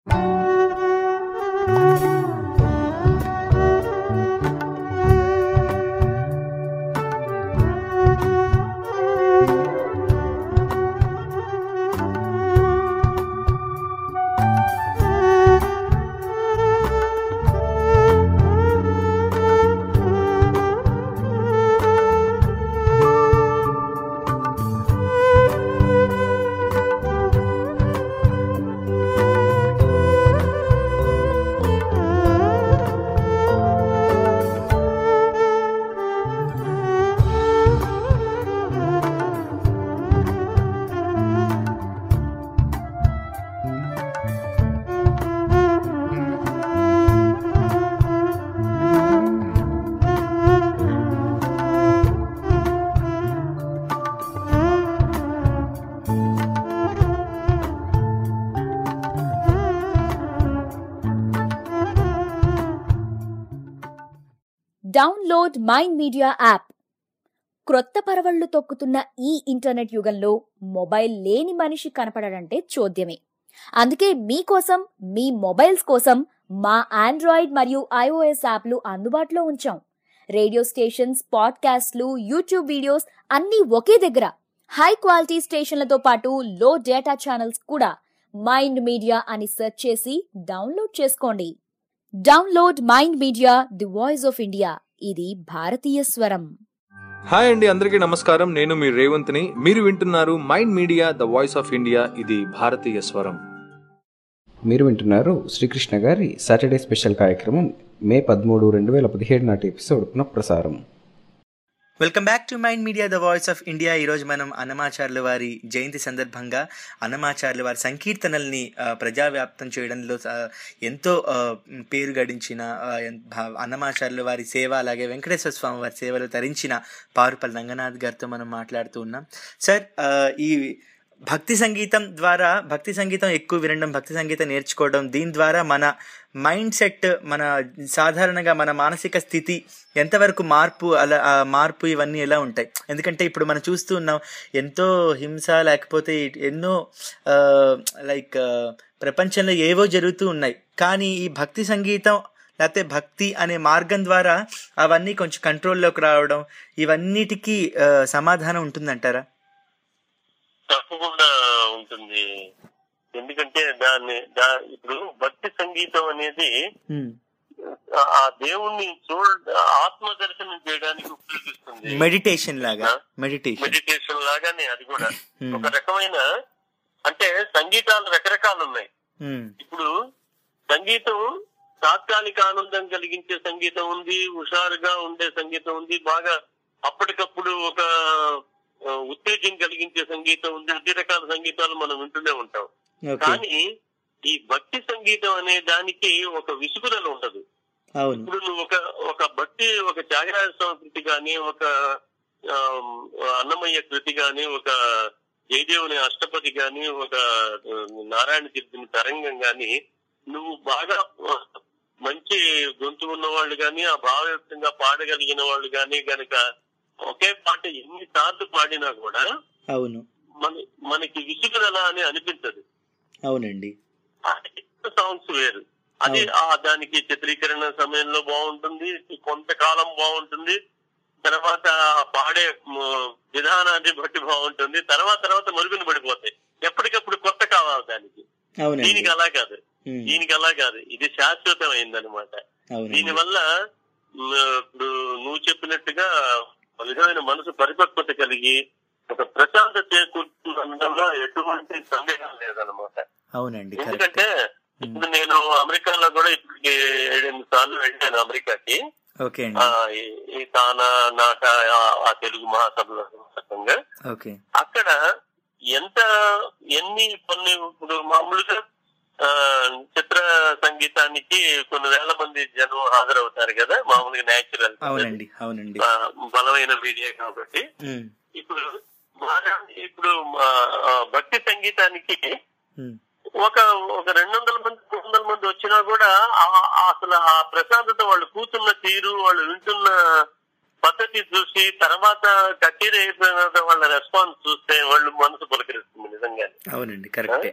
download Mind Media app క్రొత్త పరవళ్లు తొక్కుతున్న ఈ ఇంటర్నెట్ యుగంలో మొబైల్ లేని మనిషి కనపడడంటే చోద్యమే అందుకే మీకోసం మీ మొబైల్స్ కోసం మా ఆండ్రాయిడ్ మరియు ఐఓఎస్ యాప్లు అందుబాటులో ఉంచాం రేడియో స్టేషన్స్ పాడ్కాస్ట్లు యూట్యూబ్ వీడియోస్ అన్నీ ఒకే దగ్గర హై క్వాలిటీ స్టేషన్లతో పాటు లో డేటా ఛానల్స్ కూడా మైండ్ మీడియా అని సెర్చ్ చేసి డౌన్లోడ్ చేసుకోండి download Mind media the voice of India ఇది భారతీయ స్వరం హాయ్ అండి అందరికీ నమస్కారం నేను మీ రేవంత్ని మీరు వింటున్నారు mind media the voice of India ఇది భారతీయ స్వరం మీరు వింటున్నారు శ్రీకృష్ణ గారి సాటర్డే స్పెషల్ కార్యక్రమం మే పదమూడు రెండు వేల పదిహేడు నాటి ఎపిసోడ్ పునఃప్రసారం welcome back to mind media the voice of India ఈరోజు మనం అన్నమాచార్యుల వారి జయంతి సందర్భంగా అన్నమాచార్యుల వారి సంకీర్తనల్ని ఆ, ప్రజావ్యాప్తం చేయడంలో ఆ, ఎంతో ఆ, పేరు గడించిన ఆ, ఎన్- భా- అన్నమాచార్యుల వారి సేవ అలాగే వెంకటేశ్వర స్వామి వారి సేవలు తరించిన పారుపల్లి రంగనాథ్ గారితో మనం మాట్లాడుతూ ఉన్నాం సార్ ఆ, ఈ భక్తి సంగీతం ద్వారా భక్తి సంగీతం ఎక్కువ వినడం భక్తి సంగీతం నేర్చుకోవడం దీని ద్వారా మన మైండ్ సెట్ మన సాధారణంగా మన మానసిక స్థితి ఎంతవరకు మార్పు అలా ఆ మార్పు ఇవన్నీ ఎలా ఉంటాయి ఎందుకంటే ఇప్పుడు మనం చూస్తూ ఉన్నాం ఎంతో హింస లేకపోతే ఎన్నో లైక్ ప్రపంచంలో ఏవో జరుగుతూ ఉన్నాయి కానీ ఈ భక్తి సంగీతం లేకపోతే భక్తి అనే మార్గం ద్వారా అవన్నీ కొంచెం కంట్రోల్లోకి రావడం ఇవన్నిటికీ ఆ, సమాధానం ఉంటుందంటారా తప్పకుండా ఉంటుంది ఎందుకంటే దాన్ని దా ఇప్పుడు భక్తి సంగీతం అనేది ఆ- ఆ దేవుణ్ణి చూడ ఆత్మ దర్శనం చేయడానికి ఉపయోగిస్తుంది మెడిటేషన్ లాగా మెడిటేషన్ మెడిటేషన్ లాగానే అది కూడా ఒక రకమైన అంటే సంగీతాలు రకరకాలు ఉన్నాయి ఇప్పుడు సంగీతం తాత్కాలిక ఆనందం కలిగించే సంగీతం ఉంది హుషారుగా ఉండే సంగీతం ఉంది బాగా అప్పటికప్పుడు ఒక ఆ, ఉత్తేజం కలిగించే సంగీతం ఉంది అన్ని రకాల సంగీతాలు మనం వింటూనే ఉంటాం ఓకే కానీ ఈ భక్తి సంగీతం అనే దానికి ఒక విసుగుదల ఉండదు అవును ఇప్పుడు నువ్వు ఒక ఒక భక్తి ఒక త్యాగరాజ స్వామి కృతి కానీ ఒక ఆ, అన్నమయ్య కృతి గాని ఒక జయదేవుని అష్టపది గాని ఒక ఆ, నారాయణ కీర్తిని తరంగం గాని నువ్వు బాగా ఆ, మంచి గొంతు ఉన్న వాళ్ళు గాని ఆ భావయుక్తంగా పాడగలిగిన వాళ్ళు గాని గనక ఒకే పాట ఎన్ని సార్లు పాడినా కూడా అవును మన మనకి విసుగుదల అని అనిపించదు అవునండి సాంగ్స్ వేరు అది ఆ దానికి చిత్రీకరణ సమయంలో బాగుంటుంది కొంతకాలం బాగుంటుంది తర్వాత పాడే మ్, విధానాన్ని బట్టి బాగుంటుంది తర్వాత తర్వాత మరుగున పడిపోతాయి ఎప్పటికప్పుడు కొత్త కావాలి దానికి అవునండి దీనికి అలా కాదు ఉమ్, దీనికి అలా కాదు ఇది శాశ్వతమైంది అనమాట అవునండి దీనివల్ల మ్, ఇప్పుడు నువ్వు చెప్పినట్టుగా ఒక విధమైన మనసు పరిపక్వత కలిగి ఒక ప్రశాంత చేకూర్చుండడంలో ఎటువంటి సందేహం లేదనమాట అవునండి కరెక్ట్ ఎందుకంటే ఇప్పుడు నేను అమెరికాలో కూడా ఇప్పటికి ఏడెనిమిది సార్లు వెళ్ళాను అమెరికాకి ఓకే ఆ, అండి ఈ- ఈ తానా నాట ఆ- ఆ తెలుగు మహాసభలో భాగంగా ఓకే అక్కడ ఎంత ఎన్ని కొన్ని ఇప్పుడు మామూలుగా ఆ, చిత్ర సంగీతానికి కొన్ని వేల మంది జనం హాజరవుతారు కదా మామూలుగా న్యాచురల్ అవునండి అవునండి బలమైన మీడియా కాబట్టి ఉమ్, ఇప్పుడు బాగా ఇప్పుడు ఆ, ఆ, భక్తి సంగీతానికి ఉమ్, ఒక ఒక రెండు వందల మంది మూడు వందల మంది వచ్చినా కూడా ఆ- ఆ అసలు ఆ ప్రశాంతత వాళ్ళు కూర్చున్న తీరు వాళ్ళు వింటున్న పద్ధతి చూసి తర్వాత కచేరీ అయిపోయిన తర్వాత వాళ్ళ రెస్పాన్స్ చూస్తే వాళ్ళు మనసు పులకరిస్తుంది నిజంగా అవునండి కరెక్టే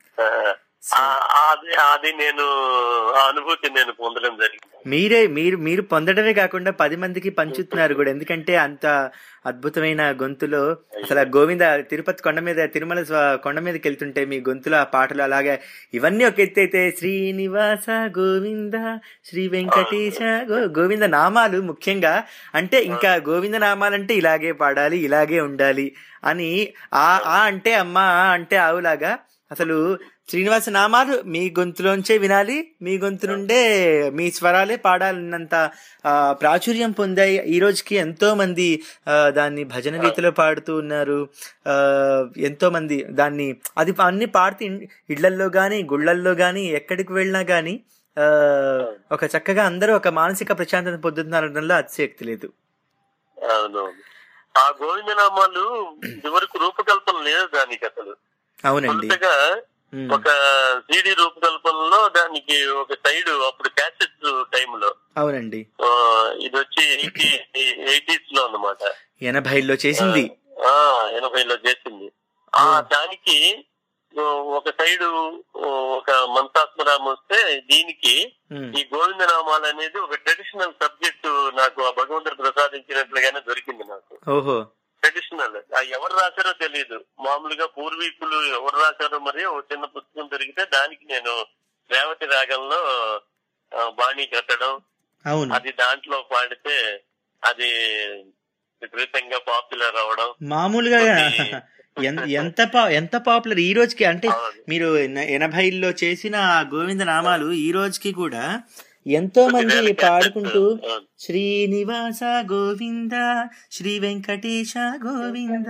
అది అది నేను ఆ అనుభూతి నేను పొందడం జరిగింది మీరే మీరు మీరు పొందడమే కాకుండా పది మందికి పంచుతున్నారు కూడా ఎందుకంటే అంత అద్భుతమైన గొంతులో అసలు ఆ గోవింద తిరుపతి కొండ మీద తిరుమల స్వ- కొండ మీదకి వెళ్తుంటే మీ గొంతులో ఆ పాటలు అలాగే ఇవన్నీ ఒక ఎత్తు అయితే శ్రీనివాస గోవింద శ్రీ వెంకటేశ గో గోవింద నామాలు ముఖ్యంగా అంటే ఇంకా గోవింద నామాలంటే ఇలాగే పాడాలి ఇలాగే ఉండాలి అని ఆ ఆ అంటే అమ్మ ఆ అంటే ఆవులాగా అసలు శ్రీనివాస నామాలు మీ గొంతులోంచే వినాలి మీ గొంతు నుండే మీ స్వరాలే పాడాలన్నంత ఆ, ప్రాచుర్యం పొందాయి ఈ రోజుకి ఎంతో మంది ఆ, దాన్ని భజన రీతిలో పాడుతూ ఉన్నారు ఆ, ఎంతో మంది దాన్ని అది అన్ని పాడుతూ ఇన్- ఇళ్లల్లో గాని గుళ్ళల్లో గాని ఎక్కడికి వెళ్ళినా గాని ఆ, ఒక చక్కగా అందరూ ఒక మానసిక ప్రశాంతత పొందుతున్నారనడంలో అతిశయక్తి లేదు అవును ఆ గోవిందనామాలు ఇదివరకు రూపకల్పన లేదు దానికి అసలు అవునండి కొత్తగా ఉమ్, ఒక సిడి రూపకల్పనలో దానికి ఒక సైడ్ అప్పుడు క్యాసెట్ టైంలో అవునండి ఇది వచ్చి ఎయిటీ ఎయిటీస్ లో అన్నమాట ఎనభైలో చేసింది ఆ ఎనభైలో చేసింది ఆ దానికి ఓ, ఒక సైడు ఓ, ఒక మంతాత్మరామ వస్తే దీనికి ఉమ్, ఈ గోవిందనామాలు అనేది ఒక ట్రెడిషనల్ సబ్జెక్ట్ నాకు ఆ భగవంతుడు ప్రసాదించినట్లుగానే దొరికింది నాకు ఓహో ట్రెడిషనల్ ఆ ఎవరు రాశారో తెలియదు మామూలుగా పూర్వీకులు ఎవరు రాశారో మరి ఒక చిన్న పుస్తకం దొరికితే దానికి నేను రేవతి రాగంలో ఆ, బాణీ కట్టడం అవును అది దాంట్లో పాడితే అది విపరీతంగా పాపులర్ అవడం మామూలుగా ఎన్- ఎంత పా ఎంత పాపులర్ ఈ రోజుకి అంటే మీరు ఎన- ఎనభైల్లో చేసిన ఆ గోవింద నామాలు ఈ రోజుకి కూడా ఎంతో మంది పాడుకుంటూ శ్రీనివాస గోవింద శ్రీ వెంకటేశ గోవింద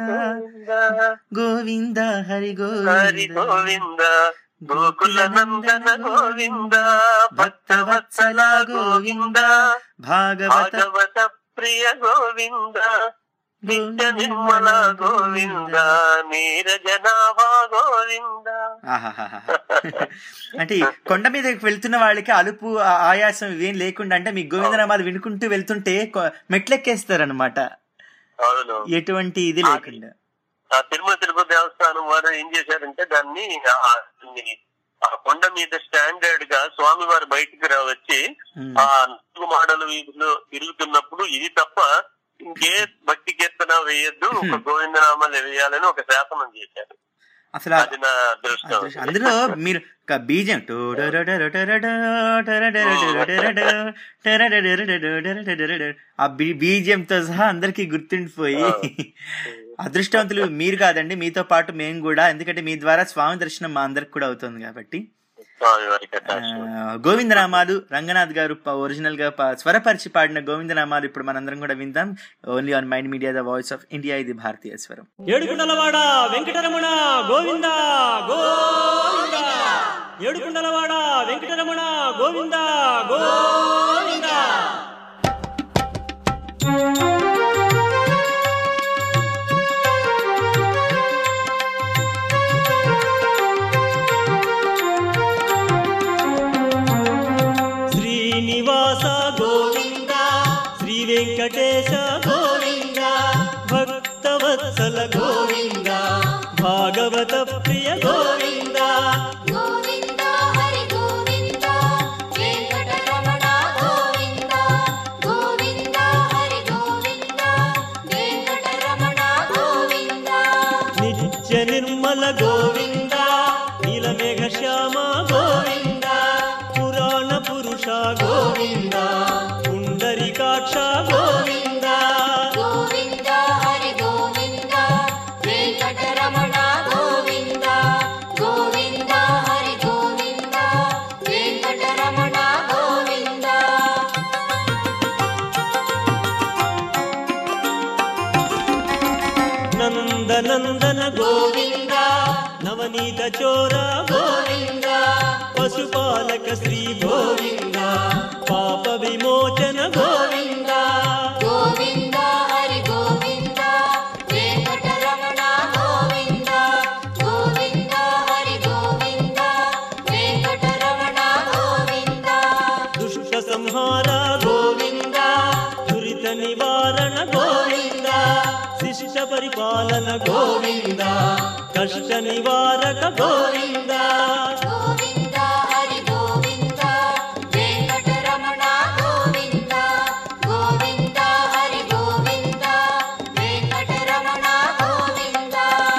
గోవింద హరి హరి గోవింద గోవింద గోకుల నందన గోవింద భక్తవత్సల గోవింద భాగవత భాగవత ప్రియ గోవింద నిత్య నిర్మల గోవింద నీరజనాభా గోవింద ఆహాహాహా. అంటే ఈ కొండ మీదకి వెళ్తున్న వాళ్ళకి అలుపు ఆ- ఆయాసం ఇవేం లేకుండా అంటే మీ గోవిందనామాలు వినుకుంటూ వెళ్తుంటే కొ- మెట్లెక్కేస్తారు అనమాట అవును ఎటువంటి ఇది లేకుండా ఆ తిరుమల తిరుపతి దేవస్థానం వారు ఏం చేశారంటే దాన్ని ఆ దాన్ని ఆ కొండ మీద స్టాండర్డ్ గా స్వామి వారు బయటికి రావచ్చి ఉమ్. ఆ నాలుగు మాడల వీధిలో తిరుగుతున్నప్పుడు ఇది తప్ప ఇంకే భక్తి కీర్తన వేయొద్దు ఒక గోవిందనామాలు వేయాలని ఒక శాసనం చేశారు అసలు ఆ- అది నా అదృష్టం అదృష్టం. అందులో మీరు ఒక బీజం ఆ బీ- బీజంతో సహా అందరికి గుర్తుండిపోయి అదృష్టవంతులు మీరు కాదండి మీతో పాటు మేము కూడా ఎందుకంటే మీ ద్వారా స్వామి దర్శనం మా అందరికి కూడా అవుతుంది కాబట్టి స్వామి వారికి ఆ, గోవిందనామాలు రంగనాథ్ గారు ప- ఒరిజినల్ గా ప- స్వరపరిచి పాడిన గోవిందనామాలు ఇప్పుడు మనందరం కూడా విందాం only on Mind media the voice of India ఇది భారతీయ స్వరం ఏడుకుండలవాడ వెంకటరమణ గోవింద గోవింద ఏడుకుండలవాడ వెంకటరమణ గోవింద గోవింద భాగవత ప్రియ గోవింద గోవింద హరి గోవింద వెంకటరమణ గోవింద గోవింద హరి గోవింద వెంకటరమణ గోవింద నిత్య నిర్మల గోవింద నీలమేఘ శ్యామ గోవింద పురాణ పురుష గోవింద పుండరికాక్ష గోవింద గోవింద హరి గోవింద వెంకటరమణ గోవింద గోవింద హరి గోవింద వెంకటరమణ గోవింద నందనందన గోవింద నవనీత చోర గోవింద పశుపాలక శ్రీ గోవింద పాప విమోచన గోవింద గోవింద హరి గోవింద వెంకటరమణ గోవింద గోవింద హరి గోవింద వెంకటరమణ గోవింద దుష్ట సంహార గోవింద దురిత నివారణ గోవింద శిష్ట పరిపాలన గోవింద కష్ట నివారక గోవింద గోవింద హరి గోవింద వెంకటరమణ గోవింద గోవింద హరి గోవింద వెంకటరమణ గోవింద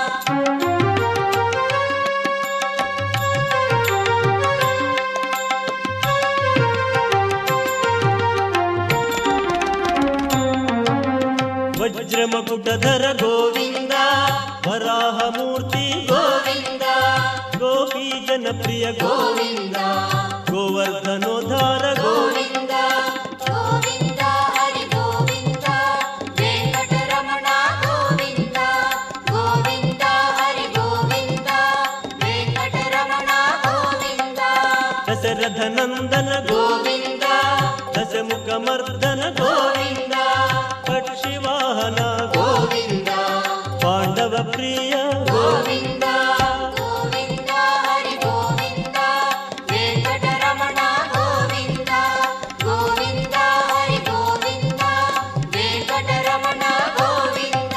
వజ్రమకుటధర గోవింద వరాహమూర్తి గోవింద గోపీ జనప్రియ గోవింద గోవర్ధనోధార గోవింద గోవింద హరి గోవింద వెంకటరమణ గోవింద గోవింద హరి గోవింద వెంకటరమణ గోవింద దశరథ నందన గోవింద దశముఖ మర్దన గోవింద పక్షివాహన గోవింద పాండవ ప్రియ గోవింద గోవింద హరి గోవింద వెంకటరమణ గోవింద గోవింద హరి గోవింద వెంకటరమణ గోవింద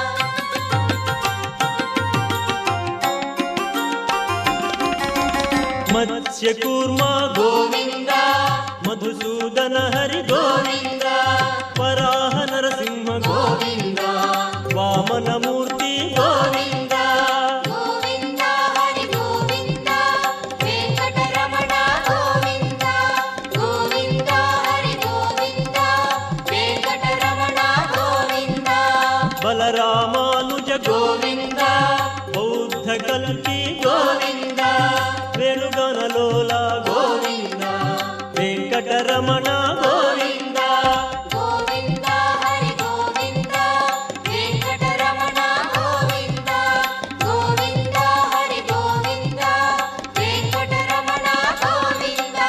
మత్స్య కూర్మ గోవింద మధుసూదన హరి గోవింద వరాహ నరసింహ గోవింద వామనమూర్తి గోవింద గోవింద హరి గోవింద వెంకటరమణ గోవింద గోవింద హరి గోవింద వెంకటరమణ గోవింద బలరామానుజ గోవింద బౌద్ధ కల్కి గోవింద వేణుగణలోల గోవింద వెంకటరమణ గోవింద గోవింద హరి గోవింద వెంకటరమణ గోవింద గోవింద హరి గోవింద వెంకటరమణ గోవింద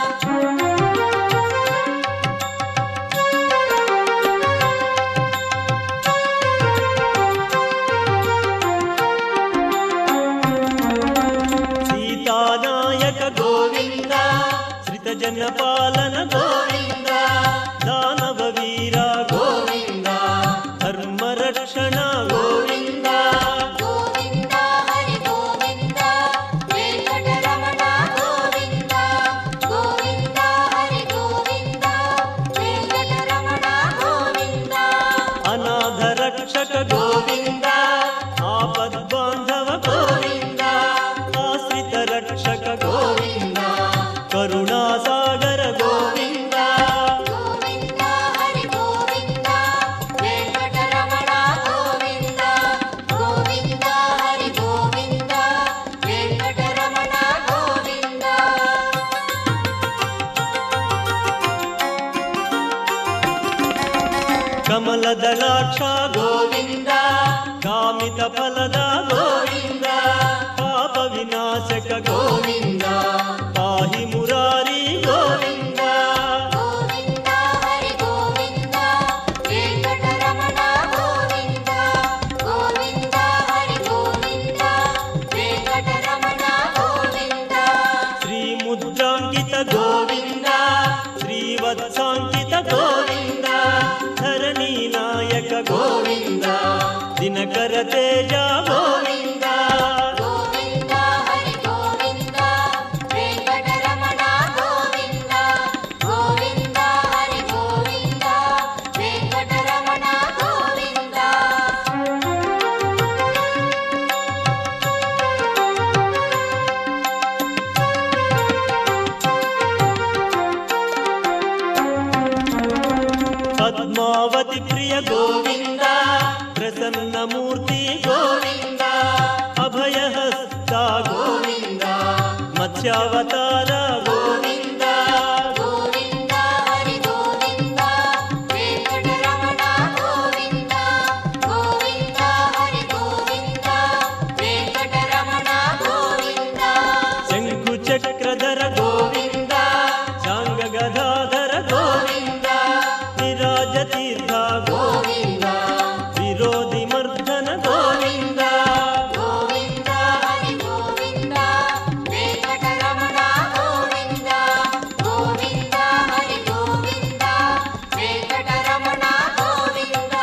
సీతానాయక గోవింద శ్రిత జన పాలన గోవింద దానవ వీర గోవింద ధర్మ రక్షణ గోవింద గోవింద హరి గోవింద వెంకటరమణ గోవింద గోవింద హరి గోవింద వెంకటరమణ గోవింద అనాథ రక్షక గోవింద ఆపద్బాంధవ గోవింద ఆశ్రిత రక్షక గోవింద కరుణాసాగర గోవింద గోవింద హరి గోవింద వెంకటరమణ గోవింద గోవింద హరి గోవింద వెంకటరమణ గోవింద కమల దళాక్ష గోవింద కామిత ఫలద గోవింద పాప వినాశక గోవింద పాహి మురారి గోవింద గోవింద హరి గోవింద వెంకటరమణ గోవింద గోవింద హరి గోవింద వెంకటరమణ గోవింద శ్రీ ముద్రాంకిత గోవింద శ్రీవత్సాంకిత గోవింద ధరణీ నాయక గోవింద దినకర తేజ గోవింద పతి ప్రియ గోవింద ప్రసన్నమూర్తి గోవింద అభయహస్త గోవింద మత్స్యావతార గోవింద గోవింద హరి గోవింద వెంకటరమణ గోవింద గోవింద హరి గోవింద వెంకటరమణ గోవింద శంకు చక్రధర గోవింద శాంగ గదాధర గోవింద విరాజ తీర్థ గోవింద విరోధి మర్దన గోవింద గోవింద హరి గోవింద వెంకటరమణ గోవింద గోవింద హరి గోవింద వెంకటరమణ గోవింద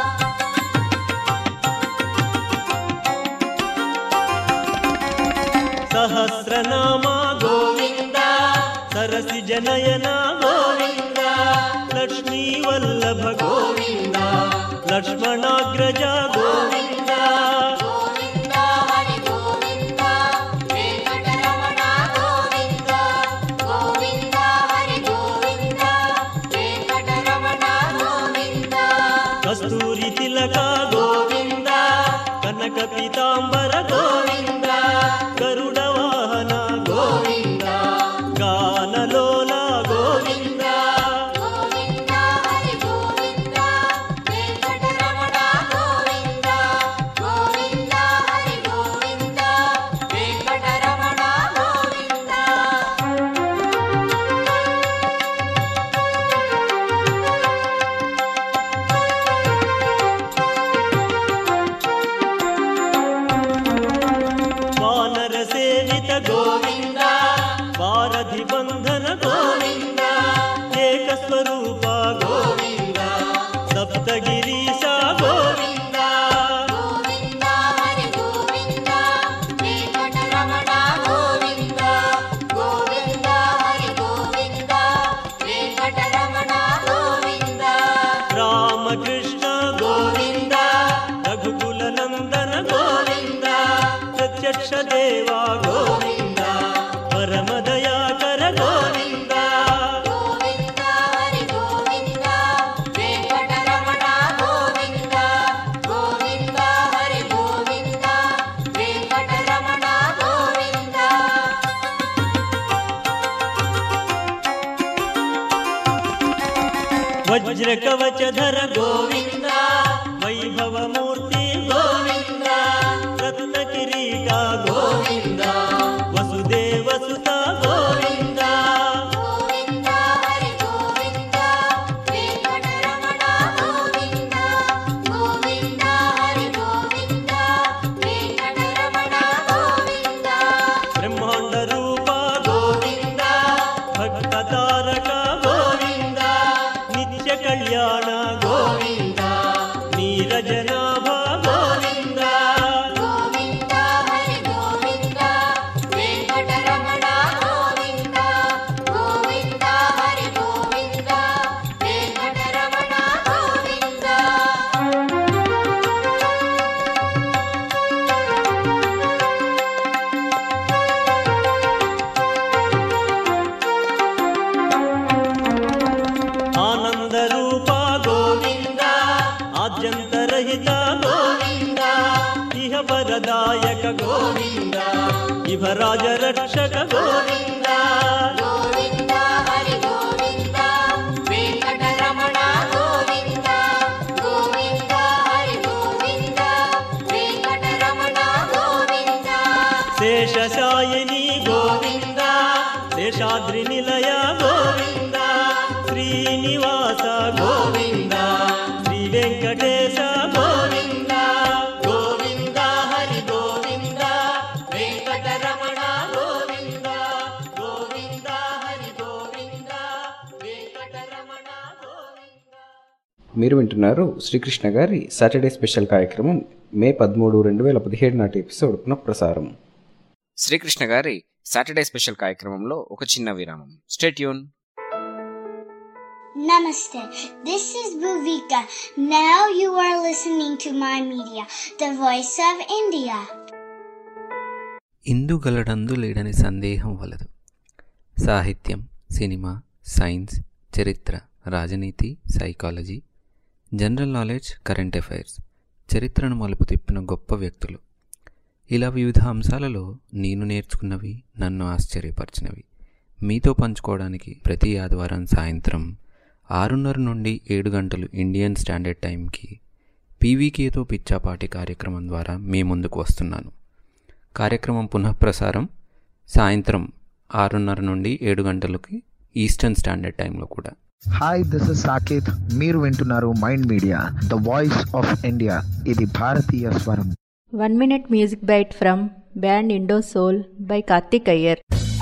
సహస్రనామ గోవింద సరసి జనయన గోవింద లక్ష్మీ వల్లభ గోవింద లక్ష్మణాగ్రజ గోవింద గోవింద హరి గోవింద వెంకటరమణ గోవింద గోవింద హరి గోవింద వెంకటరమణ గోవింద కస్తూరి తిలక గోవింద కనక పీతాంబర గోవింద గరుడ వాహన గోవింద గానలోల గోవింద గోవింద హరి గోవింద వెంకటరమణ గోవింద గోవింద హరి గోవింద వెంకటరమణ గోవింద వానర సేవిత గోవింద వారధి బంధన గోవింద ఏక స్వరూప గోవింద సప్తగిరీశ గోవింద గోవింద హరి గోవింద వెంకటరమణ గోవింద గోవింద హరి గోవింద వెంకటరమణ గోవింద రామకృష్ణ గోవింద రఘుకుల నందన గోవింద ప్రత్యక్ష దేవా గోవింద పరమ దయాకర గోవింద గోవింద హరి గోవింద వెంకటరమణ గోవింద గోవింద హరి గోవింద వెంకటరమణ గోవింద వజ్ర కవచధర గోవింద వైభవమూర్తి గోవింద రత్న కిరీట గోవింద వసుదేవ సుత గోవింద గోవింద హరి గోవింద వెంకటరమణ గోవింద గోవింద హరి గోవింద వెంకటరమణ గోవింద బ్రహ్మాండ రూప గోవింద భక్త తారక గోవింద నిత్య కళ్యాణ గోవింద నీరజనాభ గోవింద గోవింద హరి గోవింద వెంకటరమణ గోవింద గోవింద హరి గోవింద వెంకటరమణ గోవింద ఆనంద రూప గోవింద ఆద్యంతరహిత గోవింద ఇహ వరదాయక గోవింద ఇహ రాజ రక్షక గోవింద గోవింద హరి గోవింద వెంకటరమణ గోవింద గోవింద హరి గోవింద వెంకటరమణ గోవింద శేషశాయిని గోవింద శేషాద్రి నిలయ గోవింద శ్రీనివాస గోవింద శ్రీ వెంకటేశ గోవింద గోవింద హరి గోవింద వెంకటరమణ గోవింద గోవింద హరి గోవింద వెంకటరమణ మీరు వింటున్నారు శ్రీకృష్ణ గారి సాటర్డే స్పెషల్ కార్యక్రమం మే పదమూడు రెండు వేల పదిహేడు నాటి ఎపిసోడ్ పునః ప్రసారం శ్రీకృష్ణ గారి సాటర్డే స్పెషల్ కార్యక్రమంలో ఒక చిన్న విరామం stay tuned Namaste. This is Bhuvika. Now you are listening to my media, the voice of India. ఇందుగలడందు లేడని సందేహం వలదు సాహిత్యం సినిమా సైన్స్ చరిత్ర రాజనీతి psychology general knowledge current affairs చరిత్రను మలుపు తిప్పిన గొప్ప వ్యక్తులు ఇలా వివిధ అంశాలలో నేను నేర్చుకున్నవి నన్ను ఆశ్చర్యపరిచినవి మీతో పంచుకోవడానికి ప్రతి ఆదివారం సాయంత్రం ఆరున్నర నుండి ఏడు గంటలు ఇండియన్ స్టాండర్డ్ టైంకి పీవీకేతో పిచ్చాపాటి కార్యక్రమం ద్వారా మీ ముందుకు వస్తున్నాను కార్యక్రమం పునఃప్రసారం సాయంత్రం ఆరున్నర నుండి ఏడు గంటలకి ఈస్టర్న్ స్టాండర్డ్ టైంలో కూడా హాయ్ దిస్ ఇస్ సాకేత్ మీరు వింటున్నారు mind media the voice of India ఇది భారతీయ స్వరం one minute music bite from band Indo Soul by Karthik Iyer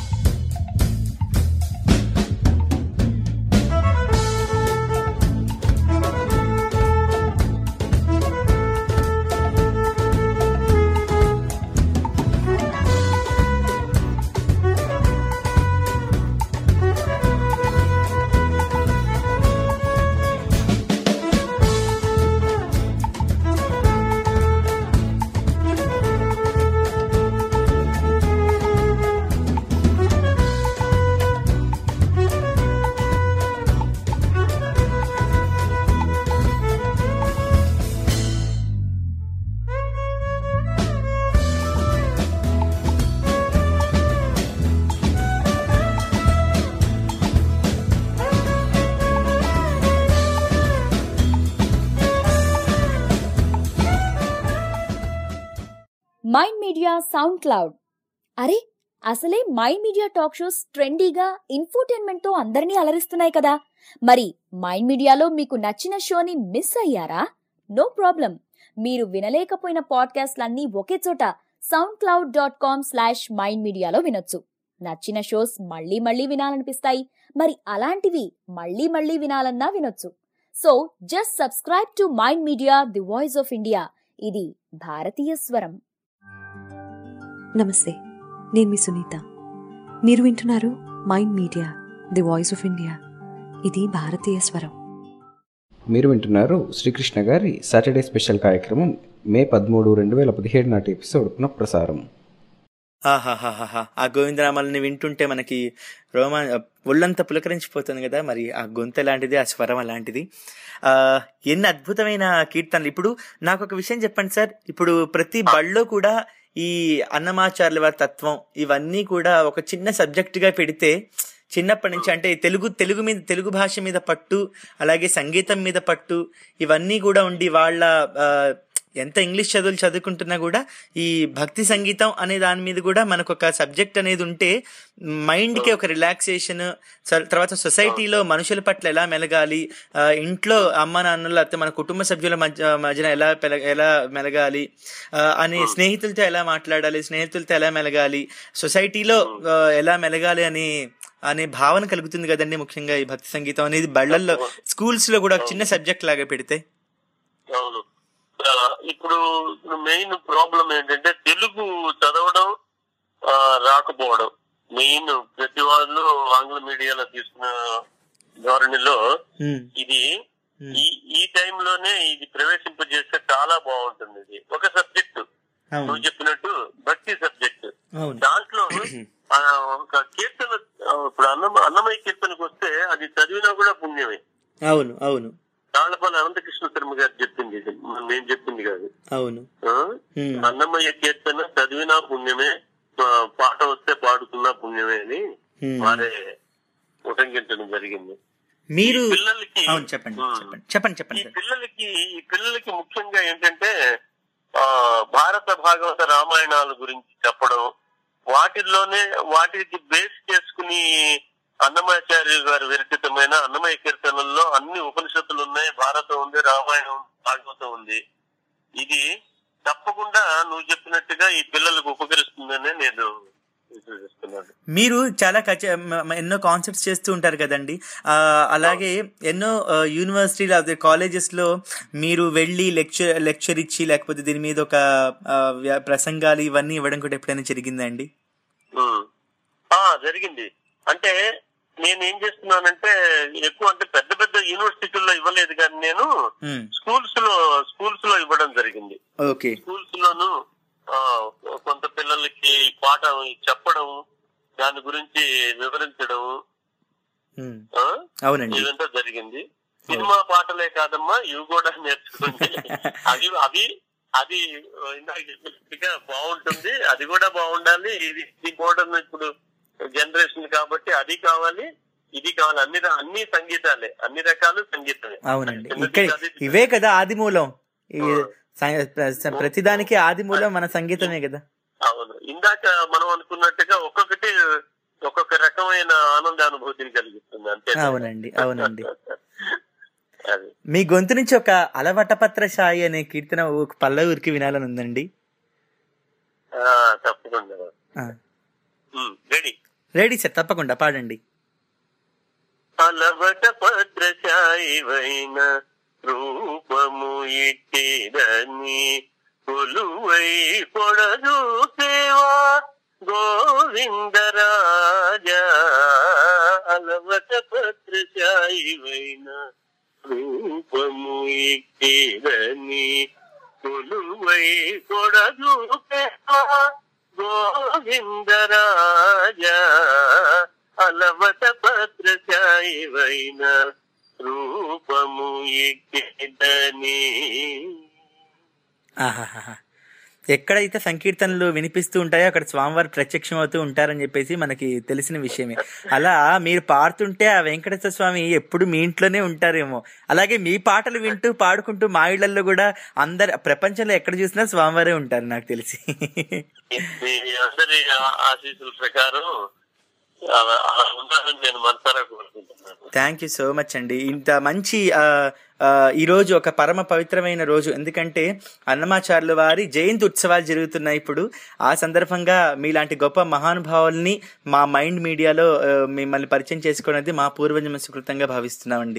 Mind Media SoundCloud అరే అసలే మైండ్ మీడియా టాక్ షోస్ ట్రెండీగా ఇన్ఫోటైన్మెంట్ తో అందరినీ అలరిస్తున్నాయి కదా మరి మైండ్ మీడియాలో మీకు నచ్చిన షోని మిస్ అయ్యారా నో ప్రాబ్లం మీరు వినలేకపోయిన పాడ్కాస్ట్లన్నీ ఒకే చోట SoundCloud dot com slash Mind మీడియాలో వినొచ్చు నచ్చిన షోస్ మళ్ళీ మళ్ళీ వినాలనిపిస్తాయి మరి అలాంటివి మళ్ళీ మళ్ళీ వినాలన్నా వినొచ్చు so just subscribe to mind media the voice of India ఇది భారతీయ స్వరం నమస్తే నేను మీ సునీత మీరు వింటున్నారు mind media the voice of India ఇది భారతీయ స్వరం మీరు వింటున్నారు శ్రీకృష్ణ గారి సాటర్డే స్పెషల్ కార్యక్రమం మే పదమూడు రెండు వేల పదిహేడు నాటి ఎపిసోడ్ పునఃప్రసారం ఆహాహాహా ఆ గోవిందరామాలని వింటుంటే మనకి రోమా ఒళ్ళంతా పులకరించిపోతుంది కదా మరి ఆ గొంతు ఎలాంటిది ఆ స్వరం అలాంటిది ఆ ఎన్ని అద్భుతమైన కీర్తనలు ఇప్పుడు నాకు ఒక విషయం చెప్పండి సార్ ఇప్పుడు ప్రతి బళ్ళో కూడా ఈ అన్నమాచార్యుల వారి తత్వం ఇవన్నీ కూడా ఒక చిన్న సబ్జెక్ట్ గా పెడితే చిన్నప్పటి నుంచి అంటే తెలుగు తెలుగు మీద తెలుగు భాష మీద పట్టు అలాగే సంగీతం మీద పట్టు ఇవన్నీ కూడా ఉండి వాళ్ళ ఆ, ఎంత ఇంగ్లీష్ చదువులు చదువుకుంటున్నా కూడా ఈ భక్తి సంగీతం అనే దాని మీద కూడా మనకు ఒక సబ్జెక్ట్ అనేది ఉంటే మైండ్ కి ఒక రిలాక్సేషన్ తర్వాత సొసైటీలో మనుషుల పట్ల ఎలా మెలగాలి ఆ, ఇంట్లో అమ్మ నాన్నలు లేకపోతే మన కుటుంబ సభ్యుల మధ్య మధ్యన ఎలా పెల- ఎలా మెలగాలి ఆ, అని స్నేహితులతో ఎలా మాట్లాడాలి స్నేహితులతో ఎలా మెలగాలి సొసైటీలో ఆ, ఎలా మెలగాలి అని అనే భావన కలుగుతుంది కదండి ముఖ్యంగా ఈ భక్తి సంగీతం అనేది బళ్ళల్లో స్కూల్స్ లో కూడా ఒక చిన్న సబ్జెక్ట్ లాగా పెడితే అవును ఆ, ఇప్పుడు ఇప్పుడు మెయిన్ ప్రాబ్లం ఏంటంటే తెలుగు చదవడం ఆ, రాకపోవడం మెయిన్ ప్రతి వాళ్ళు ఆంగ్ల మీడియాలో తీసుకున్న ధోరణిలో ఇది ఈ ఈ టైంలోనే ఇది ప్రవేశింపజేస్తే చాలా బాగుంటుంది ఇది ఒక సబ్జెక్టు నువ్వు చెప్పినట్టు భక్తి సబ్జెక్ట్ అవును దాంట్లో ఆ, ఒక కీర్తన ఆ, ఇప్పుడు అన్నమ అన్నమయ్య కీర్తనకు వస్తే అది చదివినా కూడా పుణ్యమే అవును అవును తాళ్లపల్లి అనంతకృష్ణ శర్మ గారు చెప్పింది ఇది నేను చెప్పింది కాదు అవును ఆ? అన్నమయ్య కీర్తన చదివినా పుణ్యమే ఆ, పాట వస్తే పాడుతున్నా పుణ్యమే అని Hmm. వారే ఉటంకించడం జరిగింది మీరు ఈ పిల్లలకి అవును చెప్పండి చెప్పండి చెప్పండి చెప్పండి ఈ సార్ పిల్లలకి ఈ పిల్లలకి ముఖ్యంగా ఏంటంటే ఆ భారత భాగవత రామాయణాల గురించి చెప్పడం వాటిల్లోనే వాటికి బేస్ చేసుకుని అన్నమాచార్య గారు విరచితమైన అన్నమయ్య కీర్తనల్లో అన్ని ఉపనిషత్తులు ఉన్నాయి భారతం ఉంది రామాయణం ఉంది, భాగవతం ఉంది ఇది తప్పకుండా నువ్వు చెప్పినట్టుగా ఈ పిల్లలకు ఉపకరిస్తుందనే నేను విశ్వసిస్తున్నాను మీరు చాలా ఖచ్చి- మ- మ- ఎన్నో కాన్సెప్ట్స్ చేస్తూ ఉంటారు కదండి ఆ, అలాగే ఎన్నో యూనివర్సిటీ లేదా కాలేజెస్ లో మీరు వెళ్ళి లెక్చర్ లెక్చర్ ఇచ్చి లేకపోతే దీని మీద ఒక ఆ, వ్య- ప్రసంగాలు ఇవన్నీ ఇవ్వడం కూడా ఎప్పుడైనా జరిగిందండి ఉమ్. ఆ జరిగింది అంటే నేను ఏం చేస్తున్నానంటే ఎక్కువ అంటే పెద్ద పెద్ద యూనివర్సిటీల్లో ఇవ్వలేదు కానీ నేను స్కూల్స్ లో స్కూల్స్ లో ఇవ్వడం జరిగింది ఓకే స్కూల్స్ లోను ఆ, కొంత పిల్లలకి పాట చెప్పడం దాని గురించి వివరించడం ఆ? అవునండి ఇదంతా జరిగింది సినిమా పాటలే కాదమ్మా ఇవి కూడా నేర్చుకోండి అవి అవి అది ఇందాక చెప్పినట్టుగా బాగుంటుంది అది కూడా బాగుండాలి ఇది ఇది మోడర్న్ ఇప్పుడు జనరేషన్ కాబట్టి అది కావాలి ఇది కావాలి అన్ని ర- అన్ని సంగీతాలే అన్ని రకాలు సంగీతమే అవునండి ఇక్కడ ఇవే కదా ఆది మూలం ఈ స- ప్ర- ప్రతిదానికి ఆది మూలం మన సంగీతమే కదా అవును ఇందాక మనం అనుకున్నట్టుగా ఒక్కొక్కటి ఒక్కొక్క రకమైన ఆనంద అనుభూతిని కలిగిస్తుంది అంతే అవునండి అవునండి అది మీ గొంతు నుంచి ఒక అలవటపత్ర సాయి అనే కీర్తన ఒక పల్లవురికి వినాలని ఉందండి ఆ, తప్పకుండా ఆ. రెడీ రెడీ సార్ తప్పకుండా పాడండి అలవట భద్రశాయివైన రూపము ఇట్టిరని కొలువై పొడదూసేవా గోవిందరాజ అలవట భద్రశాయివైన రూపము ఇట్టిరని కొలువై పొడదూసేవా గోవిందరాజ అలవట భద్రశాయివైన రూపము ఎక్కిదని ఆహాహాహా. ఎక్కడైతే సంకీర్తనలు వినిపిస్తూ ఉంటాయో అక్కడ స్వామివారు ప్రత్యక్షం అవుతూ ఉంటారని చెప్పేసి మనకి తెలిసిన విషయమే అలా మీరు పాడుతుంటే ఆ వెంకటేశ్వర స్వామి ఎప్పుడు మీ ఇంట్లోనే ఉంటారేమో అలాగే మీ పాటలు వింటూ పాడుకుంటూ మా ఇళ్లలో కూడా అందరు ప్రపంచంలో ఎక్కడ చూసినా స్వామివారే ఉంటారు నాకు తెలిసి మీ అందరి ఆ- ఆశీస్సుల ప్రకారం అలా అలా ఉండాలని నేను మనసారా కోరుకుంటున్నాను థ్యాంక్ యూ సో మచ్ అండి ఇంత మంచి ఆ, ఆ, ఈ రోజు ఒక పరమ పవిత్రమైన రోజు ఎందుకంటే అన్నమాచార్యుల వారి జయంతి ఉత్సవాలు జరుగుతున్నాయి ఇప్పుడు ఆ సందర్భంగా మీలాంటి గొప్ప మహానుభావుల్ని మా మైండ్ మీడియాలో ఆ, మిమ్మల్ని పరిచయం చేసుకున్నది మా పూర్వజన్మ సుకృతంగా భావిస్తున్నామండి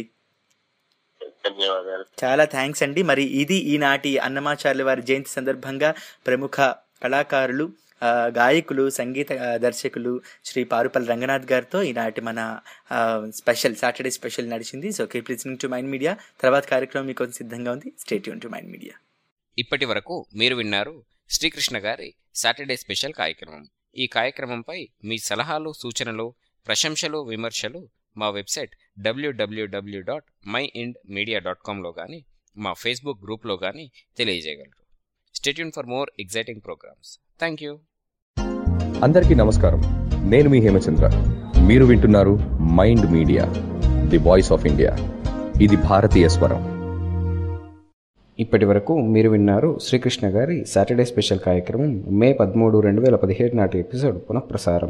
ధన్యవాదాలు చాలా థ్యాంక్స్ అండి మరి ఇది ఈనాటి అన్నమాచార్యుల వారి జయంతి సందర్భంగా ప్రముఖ కళాకారులు ఆ, గాయకులు సంగీత ఆ, దర్శకులు శ్రీ పారుపల్లి రంగనాథ్ గారితో ఈనాటి మన ఆ, స్పెషల్ సాటర్డే స్పెషల్ నడిచింది సో keep listening to mind Media తర్వాత కార్యక్రమం మీకు సిద్ధంగా ఉంది స్టేట్ యూన్ టు మైండ్ మీడియా ఇప్పటి వరకు మీరు విన్నారు శ్రీకృష్ణ గారి సాటర్డే స్పెషల్ కార్యక్రమం ఈ కార్యక్రమంపై మీ సలహాలు సూచనలు ప్రశంసలు విమర్శలు మా website WWW dot Mind Media dot కామ్లో కానీ మా ఫేస్బుక్ గ్రూప్లో కానీ తెలియజేయగలరు stay tuned for more exciting programmes thank you అందరికీ నమస్కారం నేను మీ హేమచంద్ర మీరు వింటున్నారు mind media the voice of India ఇది భారతీయ స్వరం ఇప్పటి వరకు మీరు విన్నారు శ్రీకృష్ణ గారి సాటర్డే స్పెషల్ కార్యక్రమం మే పదమూడు రెండు వేల పదిహేడు నాటి ఎపిసోడ్ పునఃప్రసారం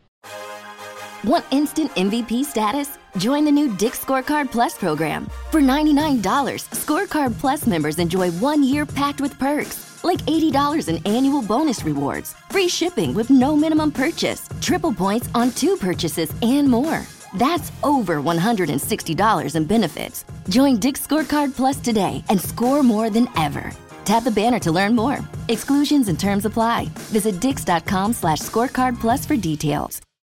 Want instant MVP status? Join the new Dick Scorecard Plus program. For $99, Scorecard Plus members enjoy one year packed with perks, like $80 in annual bonus rewards, free shipping with no minimum purchase, triple points on two purchases, and more. That's over $160 in benefits. Join Dick Scorecard Plus today and score more than ever. Tap the banner to learn more. Exclusions and terms apply. Visit dix.com slash scorecard plus for details.